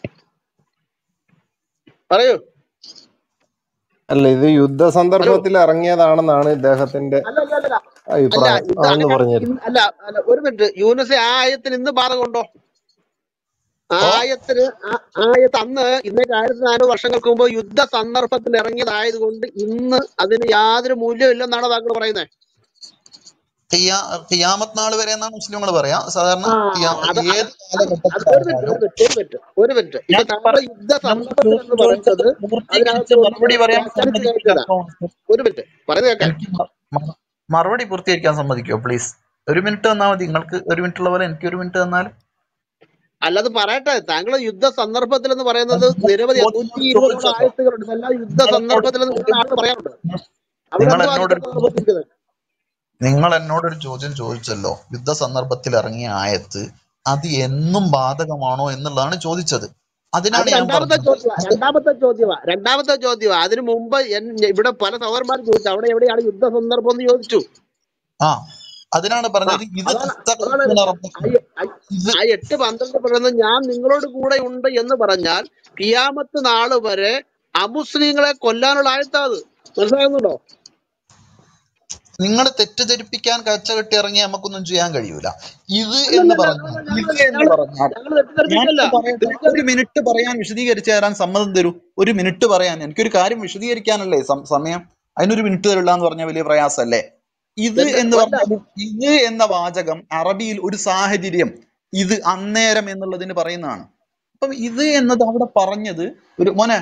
S6: പറയൂ
S10: അല്ല ഇത് യുദ്ധ
S6: ഹലോ
S10: സന്ദർഭത്തിൽ ഇറങ്ങിയതാണെന്നാണ് ഇദ്ദേഹത്തിന്റെ
S6: അല്ല അല്ല അല്ല അല്ല
S10: അഭിപ്രായം
S6: ഇത്
S10: അതൊന്ന്
S6: അങ്ങനെ
S10: പറഞ്ഞുതരും
S6: ഇന്ന് അല്ല അല്ല ഒരു മിനിറ്റ് യൂനസ് ആ ആയത്തിന് ഇന്ന് ബാധകമുണ്ടോ ആ
S1: ഓ
S6: ആയത്തിന് ആ ആയത്ത് അന്ന് ഇന്നേക്ക് ആയിരത്തി നാനൂറ് വർഷങ്ങൾക്ക് മുമ്പ് യുദ്ധ സന്ദർഭത്തിൽ ഇറങ്ങിയതായതുകൊണ്ട് ഇന്ന് അതിന് യാതൊരു മൂല്യവും ഇല്ലെന്നാണ് താങ്കൾ പറയുന്നത്
S1: ഖിയാ ഖിയാമത്ത് നാൾ വരെ എന്നാണ് മുസ്ലിങ്ങൾ പറയാ സാധാരണ
S6: ആ
S1: ഖിയാ
S6: അത് അത്
S1: ഏത്
S6: അത് അത് ഒരു മിനിറ്റ്
S1: കാലഘട്ടത്തിലായാലും
S6: ഒരു മിനിറ്റ് ഒരു മിനിറ്റ് ഒരു മിനിറ്റ് ഇപ്പൊ
S1: ഞാൻ
S6: താങ്കൾ യുദ്ധ
S1: നമ്മൾ
S6: സന്ദർഭത്തിൽ എന്ന്
S1: ചോദിച്ചത്
S6: പറയുന്നത്
S1: പൂർത്തീകരിച്ച്
S6: അതിനകത്ത് ഒന്ന്
S1: മറുപടി പറയാൻ
S6: വ്യാഖ്യാനിച്ച്
S1: സമ്മതിക്കില്ല
S6: കേൾക്കുക
S1: അപ്പൊ
S6: ഒരു മിനിറ്റ് പറയുന്നത് കേൾക്കാൻ
S1: എനിക്ക് മ- മ- മറുപടി പൂർത്തീകരിക്കാൻ സമ്മതിക്കോ പ്ലീസ് ഒരു മിനിറ്റ് തന്നാൽ മതി നിങ്ങൾക്ക് ഒരു മിനിറ്റ് ഉള്ള പോലെ എനിക്ക് ഒരു മിനിറ്റ് തന്നാൽ
S6: അല്ലാതെ പറയട്ടെ താങ്കൾ യുദ്ധ സന്ദർഭത്തിൽ എന്ന് പറയുന്നത് നിരവധി
S1: ചോദ്യം
S6: നൂറ്റി ഇരുപതോളം
S1: ചോദിച്ചല്ലോ
S6: ആയത്തുകളുണ്ട് ഇതെല്ലാം യുദ്ധ
S1: നിങ്ങൾ എന്നോട്
S6: സന്ദർഭത്തിൽ എന്ന്
S1: ചോദ്യം
S6: ആളുകൾ പറയാറുണ്ട്
S1: നിങ്ങൾ
S6: അവിടെ എന്തോ
S1: എന്നോടൊരു
S6: യുദ്ധ സന്ദർഭത്തിരിക്കുന്നത്
S1: നിങ്ങൾ എന്നോടൊരു ചോദ്യം ചോദിച്ചല്ലോ യുദ്ധ സന്ദർഭത്തിൽ ഇറങ്ങിയ ആയത്ത് അത് എന്നും ബാധകമാണോ എന്നുള്ളതാണ് ചോദിച്ചത്
S6: അത്
S1: അതിനാണ് ഞാൻ
S6: രണ്ടാമത്തെ
S1: പറഞ്ഞത്
S6: ചോദ്യമാ
S1: അത്
S6: രണ്ടാമത്തെ ചോദ്യമാ രണ്ടാമത്തെ ചോദ്യമാ അതിനു മുമ്പ് എൻ- ഇവിടെ പല സഹോദരന്മാർ ചോദിച്ചു അവിടെ എവിടെയാണ് യുദ്ധ സന്ദർഭം എന്ന് ചോദിച്ചു
S1: ആ അതിനാണ്
S6: ആ
S1: പറഞ്ഞത് ഇത്
S6: അതാണ് അതാണ്
S1: തസ്തഖീസൂന
S6: ആ
S1: റബ്ബക്കും
S6: എ- ആ-
S1: ഇത്
S6: ആ എട്ട് പന്ത്രണ്ട് പറയുന്നത് ഞാൻ നിങ്ങളോട് കൂടെ ഉണ്ട് എന്ന് പറഞ്ഞാൽ കിയാമത്ത് നാള് വരെ അമുസ്ലിങ്ങളെ കൊല്ലാനുള്ള ആയത്താ അത് മനസ്സിലാകുന്നുണ്ടോ
S1: നിങ്ങൾ തെറ്റിദ്ധരിപ്പിക്കാൻ കച്ച കെട്ടി ഇറങ്ങി നമുക്കൊന്നും ചെയ്യാൻ കഴിയൂല ഇത് എന്ന് പറഞ്ഞാൽ ഇത് എന്ന് പറഞ്ഞാൽ
S6: ഞങ്ങൾ
S1: ഞാൻ
S6: തെറ്റിദ്ധരിപ്പിച്ചല്ല
S1: പറയട്ടെ ഒരു മിനിറ്റ് പറയാൻ വിശദീകരിച്ചു തരാൻ സമ്മതം തരൂ ഒരു മിനിറ്റ് പറയാൻ എനിക്കൊരു കാര്യം വിശദീകരിക്കാനല്ലേ സം- സമയം അതിനൊരു മിനിറ്റ് തരില്ല എന്ന് പറഞ്ഞാൽ വലിയ പ്രയാസമല്ലേ ഇത്
S6: തെറ്റ്
S1: എന്ന്
S6: അല്ല
S1: പറഞ്ഞാൽ ഇത് എന്ന വാചകം അറബിയിൽ ഒരു സാഹചര്യം ഇത് അന്നേരം എന്നുള്ളതിന് പറയുന്നതാണ് അപ്പം ഇത് എന്നത് അവിടെ പറഞ്ഞത് ഒരു മോനെ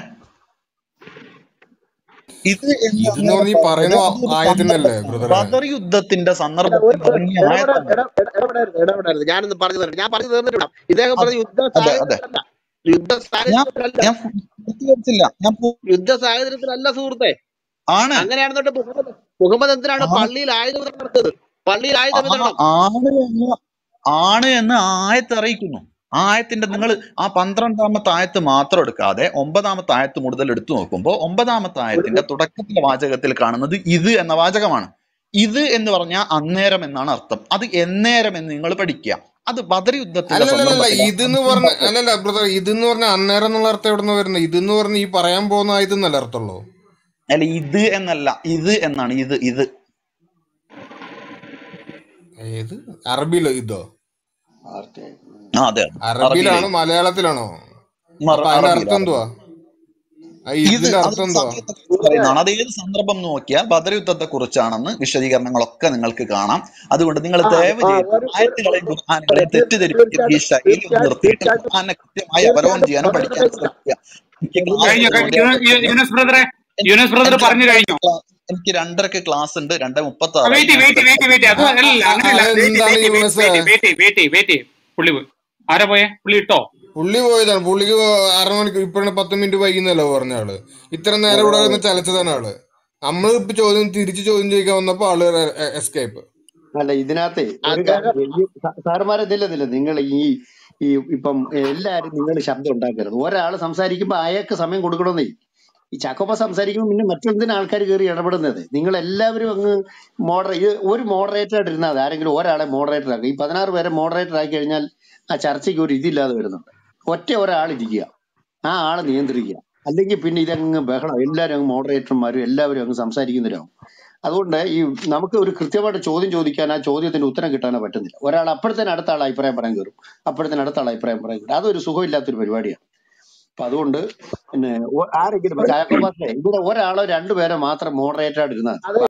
S1: ഇത് എന്ന്
S7: ഇതെന്ന്
S1: അങ്ങനെ
S7: പറഞ്ഞ ഈ
S1: പറഞ്ഞത്
S7: പറയുന്ന
S1: അതൊരു
S7: ആയത്തിനല്ലേ
S1: സന്ദർഭം
S7: ബ്രദറെ
S1: ബദർ യുദ്ധത്തിന്റെ
S6: അല്ല,
S1: സന്ദർഭത്തിൽ
S6: ഒരു
S1: ഇറങ്ങിയ
S6: ഇടപെട
S1: ആയത്താണ്
S6: ഇട- ഇട- ഇടപെടരുത് ഇടപെടരുത് ഞാനൊന്ന് പറഞ്ഞു തരട്ടെ ഞാൻ പറഞ്ഞു തീർന്നിട്ടില്ല ഇദ്ദേഹം
S1: അത്
S6: പറഞ്ഞ യുദ്ധ
S1: അതെ അതെ
S6: സാഹചര്യത്തിലല്ല യുദ്ധ
S1: ഞാൻ
S6: സാഹചര്യത്തിലല്ല
S1: ഞാൻ പൂർത്തീകരിച്ചില്ല ഞാൻ പൂ-
S6: യുദ്ധ സാഹചര്യത്തിലല്ല സുഹൃത്തെ
S1: ആണ്
S6: അങ്ങനെയാണെന്നുണ്ട് മുഹമ്മദ് മുഹമ്മദ് എന്തിനാണ്
S1: ആണ്
S6: പള്ളിയിൽ ആയുധ വിതരണം നടത്തിയത് പള്ളിയിൽ ആയുധ
S1: ആ
S6: വിതരണം
S1: ആണ് എന്ന് ആണ് എന്ന് ആയത്ത് അറിയിക്കുന്നു ആ ആയത്തിന്റെ നിങ്ങൾ ആ പന്ത്രണ്ടാമത്തെ ആയത്ത് മാത്രം എടുക്കാതെ ഒമ്പതാമത്തെ ആയത്ത് കൂടുതൽ എടുത്തു നോക്കുമ്പോൾ ഒമ്പതാമത്തെ ആയത്തിന്റെ തുടക്കത്തിലെ വാചകത്തിൽ കാണുന്നത് ഇത് എന്ന വാചകമാണ് ഇത് എന്ന് പറഞ്ഞാൽ അന്നേരം എന്നാണ് അർത്ഥം അത് എന്നേരം എന്ന് നിങ്ങൾ പഠിക്കുക അത് ബദർ യുദ്ധത്തിന്റെ
S7: അല്ലല്ലല്ല
S1: സന്ദർഭത്തിലാണ്
S7: ഇതെന്ന് പറഞ്ഞ അല്ലല്ല ബ്രദർ ഇതെന്ന് പറഞ്ഞ അന്നേരം എന്നുള്ള അർത്ഥം എവിടെ നിന്ന് വരുന്നത് ഇതെന്ന് പറഞ്ഞ ഈ പറയാൻ പോകുന്ന ആയതെന്നല്ല അർത്ഥമുള്ളൂ
S1: അല്ല ഇത് എന്നല്ല ഇത് എന്നാണ് ഇത് ഇത്
S7: ഏത് അറബിയിലോ ഇതോ
S1: ആ അതെ അതെ
S7: അറബിയിലാണോ
S1: അറബിയിലെ
S7: മലയാളത്തിലാണോ
S1: മറ-
S7: അപ്പൊ അതിന്റെ
S1: അറബിയിൽ
S7: അർത്ഥം
S1: അറബിയിൽ
S7: എന്തുവാ ആ
S1: ഇത്
S7: ഇതിന്റെ
S1: അതൊരു
S7: അർത്ഥം എന്തുവാ
S1: സമയത്തെ കുറിച്ച് പറയുന്നതാണ് അത് ഏത് സന്ദർഭം നോക്കിയാൽ ബദർ യുദ്ധത്തെ കുറിച്ചാണെന്ന് വിശദീകരണങ്ങളൊക്കെ നിങ്ങൾക്ക് കാണാം അതുകൊണ്ട് നിങ്ങൾ
S6: ആ
S1: ദയവ്
S6: ആ
S1: ചെയ്ത്
S6: ഒരു
S1: ആയത്തുകളെയും
S6: അതെ
S1: ഖുർആാനുകളെയും
S6: തീർ-
S1: തെറ്റിദ്ധരിപ്പിക്കുന്ന ഈ
S6: തീർച്ചയായിട്ടും
S1: ശൈലി ഒന്ന്
S6: തീർച്ചയായിട്ടും
S1: നിർത്തിയിട്ട്
S6: തീർച്ചയായിട്ടും
S1: ഖുർആാനെ കൃത്യമായി അവലോകനം
S6: തീർച്ചയായിട്ടും
S1: ചെയ്യാനും
S6: ബദർ
S1: പഠിക്കാനും
S6: യുദ്ധത്തില
S1: ശ്രമിക്കുക എനിക്ക് ക്ലാസ്
S3: കഴിഞ്ഞു
S1: ഉള്ളതുകൊണ്ട്
S3: യു-
S1: ഞാൻ
S3: യു-
S1: നിർത്തുന്നു
S3: യൂനസ് ബ്രദറെ
S1: എനിക്ക്
S3: യൂനസ് ബ്രദർ
S1: എനിക്ക്
S3: പറഞ്ഞു
S1: രണ്ടരക്ക്
S3: കഴിഞ്ഞു
S1: ക്ലാസ് എനിക്ക് രണ്ടരക്ക് ക്ലാസ് ഉണ്ട് രണ്ടേ മുപ്പത്തി ആറായി
S3: വെയിറ്റ്
S1: ഞാൻ
S3: വെയിറ്റ് വെയിറ്റ് വെയിറ്റ് അത്
S7: ആ,
S3: അല്ല
S7: ആ,
S3: അങ്ങനെയല്ല
S7: ആ,
S3: വെയിറ്റ്
S7: എന്താണ്
S3: wait
S7: Yunus
S3: wait wait wait wait പുള്ളി പോയി ആരാ പോയെ പുള്ളി ഇട്ടോ
S7: പുള്ളി പോയതാണ് പുള്ളിക്ക് അരമണിക്കൂർ ഇപ്പഴാണ് പത്ത് മിനിറ്റ് വൈകുന്നല്ലോ പറഞ്ഞ ആള് ഇത്ര നേരം ഇവിടെ നിന്ന് ചലച്ചതാണ് ആള് നമ്മൾ ഇപ്പൊ ചോദ്യം തിരിച്ച് ചോദ്യം ചോദിക്കാൻ വന്നപ്പോ ആള് എസ്കേപ്പ്
S12: അല്ല ഇതിനകത്തെ ഒരു
S6: അദ്ദേഹം
S12: കാര്യം ഈ സാ- സാറുമാരെ ഇതില്ലെന്നില്ല നിങ്ങൾ ഈ ഈ ഇപ്പം എല്ലാരും നിങ്ങൾ ശബ്ദം ഉണ്ടാക്കരുത് ഒരാൾ സംസാരിക്കുമ്പോ അയാൾക്ക് സമയം കൊടുക്കണമെന്നേ ഈ ചാക്കോപ്പ സംസാരിക്കുമ്പോൾ പിന്നെ മറ്റെന്തിനാ ആൾക്കാർ കയറി ഇടപെടുന്നത് നിങ്ങൾ എല്ലാവരും അങ്ങ് മോഡറേ ഇത് ഒരു മോഡറേറ്റർ ആയിട്ട് ഇരുന്നാൽ മതി. ആരെങ്കിലും ഒരാളെ മോഡറേറ്റർ ആക്കുക ഈ പതിനാറ് പേരെ മോഡറേറ്റർ ആക്കി കഴിഞ്ഞാൽ ആ ചർച്ചയ്ക്ക് ഒരു ഇതില്ലാതെ വരുന്നുണ്ട് ഒറ്റ ഒരാൾ ഇരിക്കുക ആ ആളെ നിയന്ത്രിക്കുക അല്ലെങ്കിൽ പിന്നെ ഇതങ്ങ് ബഹളം എല്ലാവരും അങ്ങ് മോഡറേറ്റർമാരും എല്ലാവരും അങ്ങ് സംസാരിക്കുന്നവരാകും അതുകൊണ്ട് ഈ നമുക്ക് ഒരു കൃത്യമായിട്ട് ചോദ്യം ചോദിക്കാൻ ആ ചോദ്യത്തിന് ഉത്തരം കിട്ടാനോ പറ്റുന്നില്ല ഒരാൾ അപ്പോഴത്തേന് അടുത്ത ആൾ അഭിപ്രായം പറയാൻ കയറും അപ്പോഴത്തേന് അടുത്ത ആൾ അഭിപ്രായം പറയാൻ കയറും അതൊരു സുഖമില്ലാത്തൊരു പരിപാടിയാണ് അപ്പൊ അതുകൊണ്ട് പിന്നെ ഒ- ആരെങ്കിലും ഇപ്പൊ ചാക്കോ പാസ്റ്റേ ഇവിടെ ഒരാളോ രണ്ടുപേരോ മാത്രം മോഡറേറ്റർ ആയിട്ട് ഇരുന്നാൽ
S6: അത്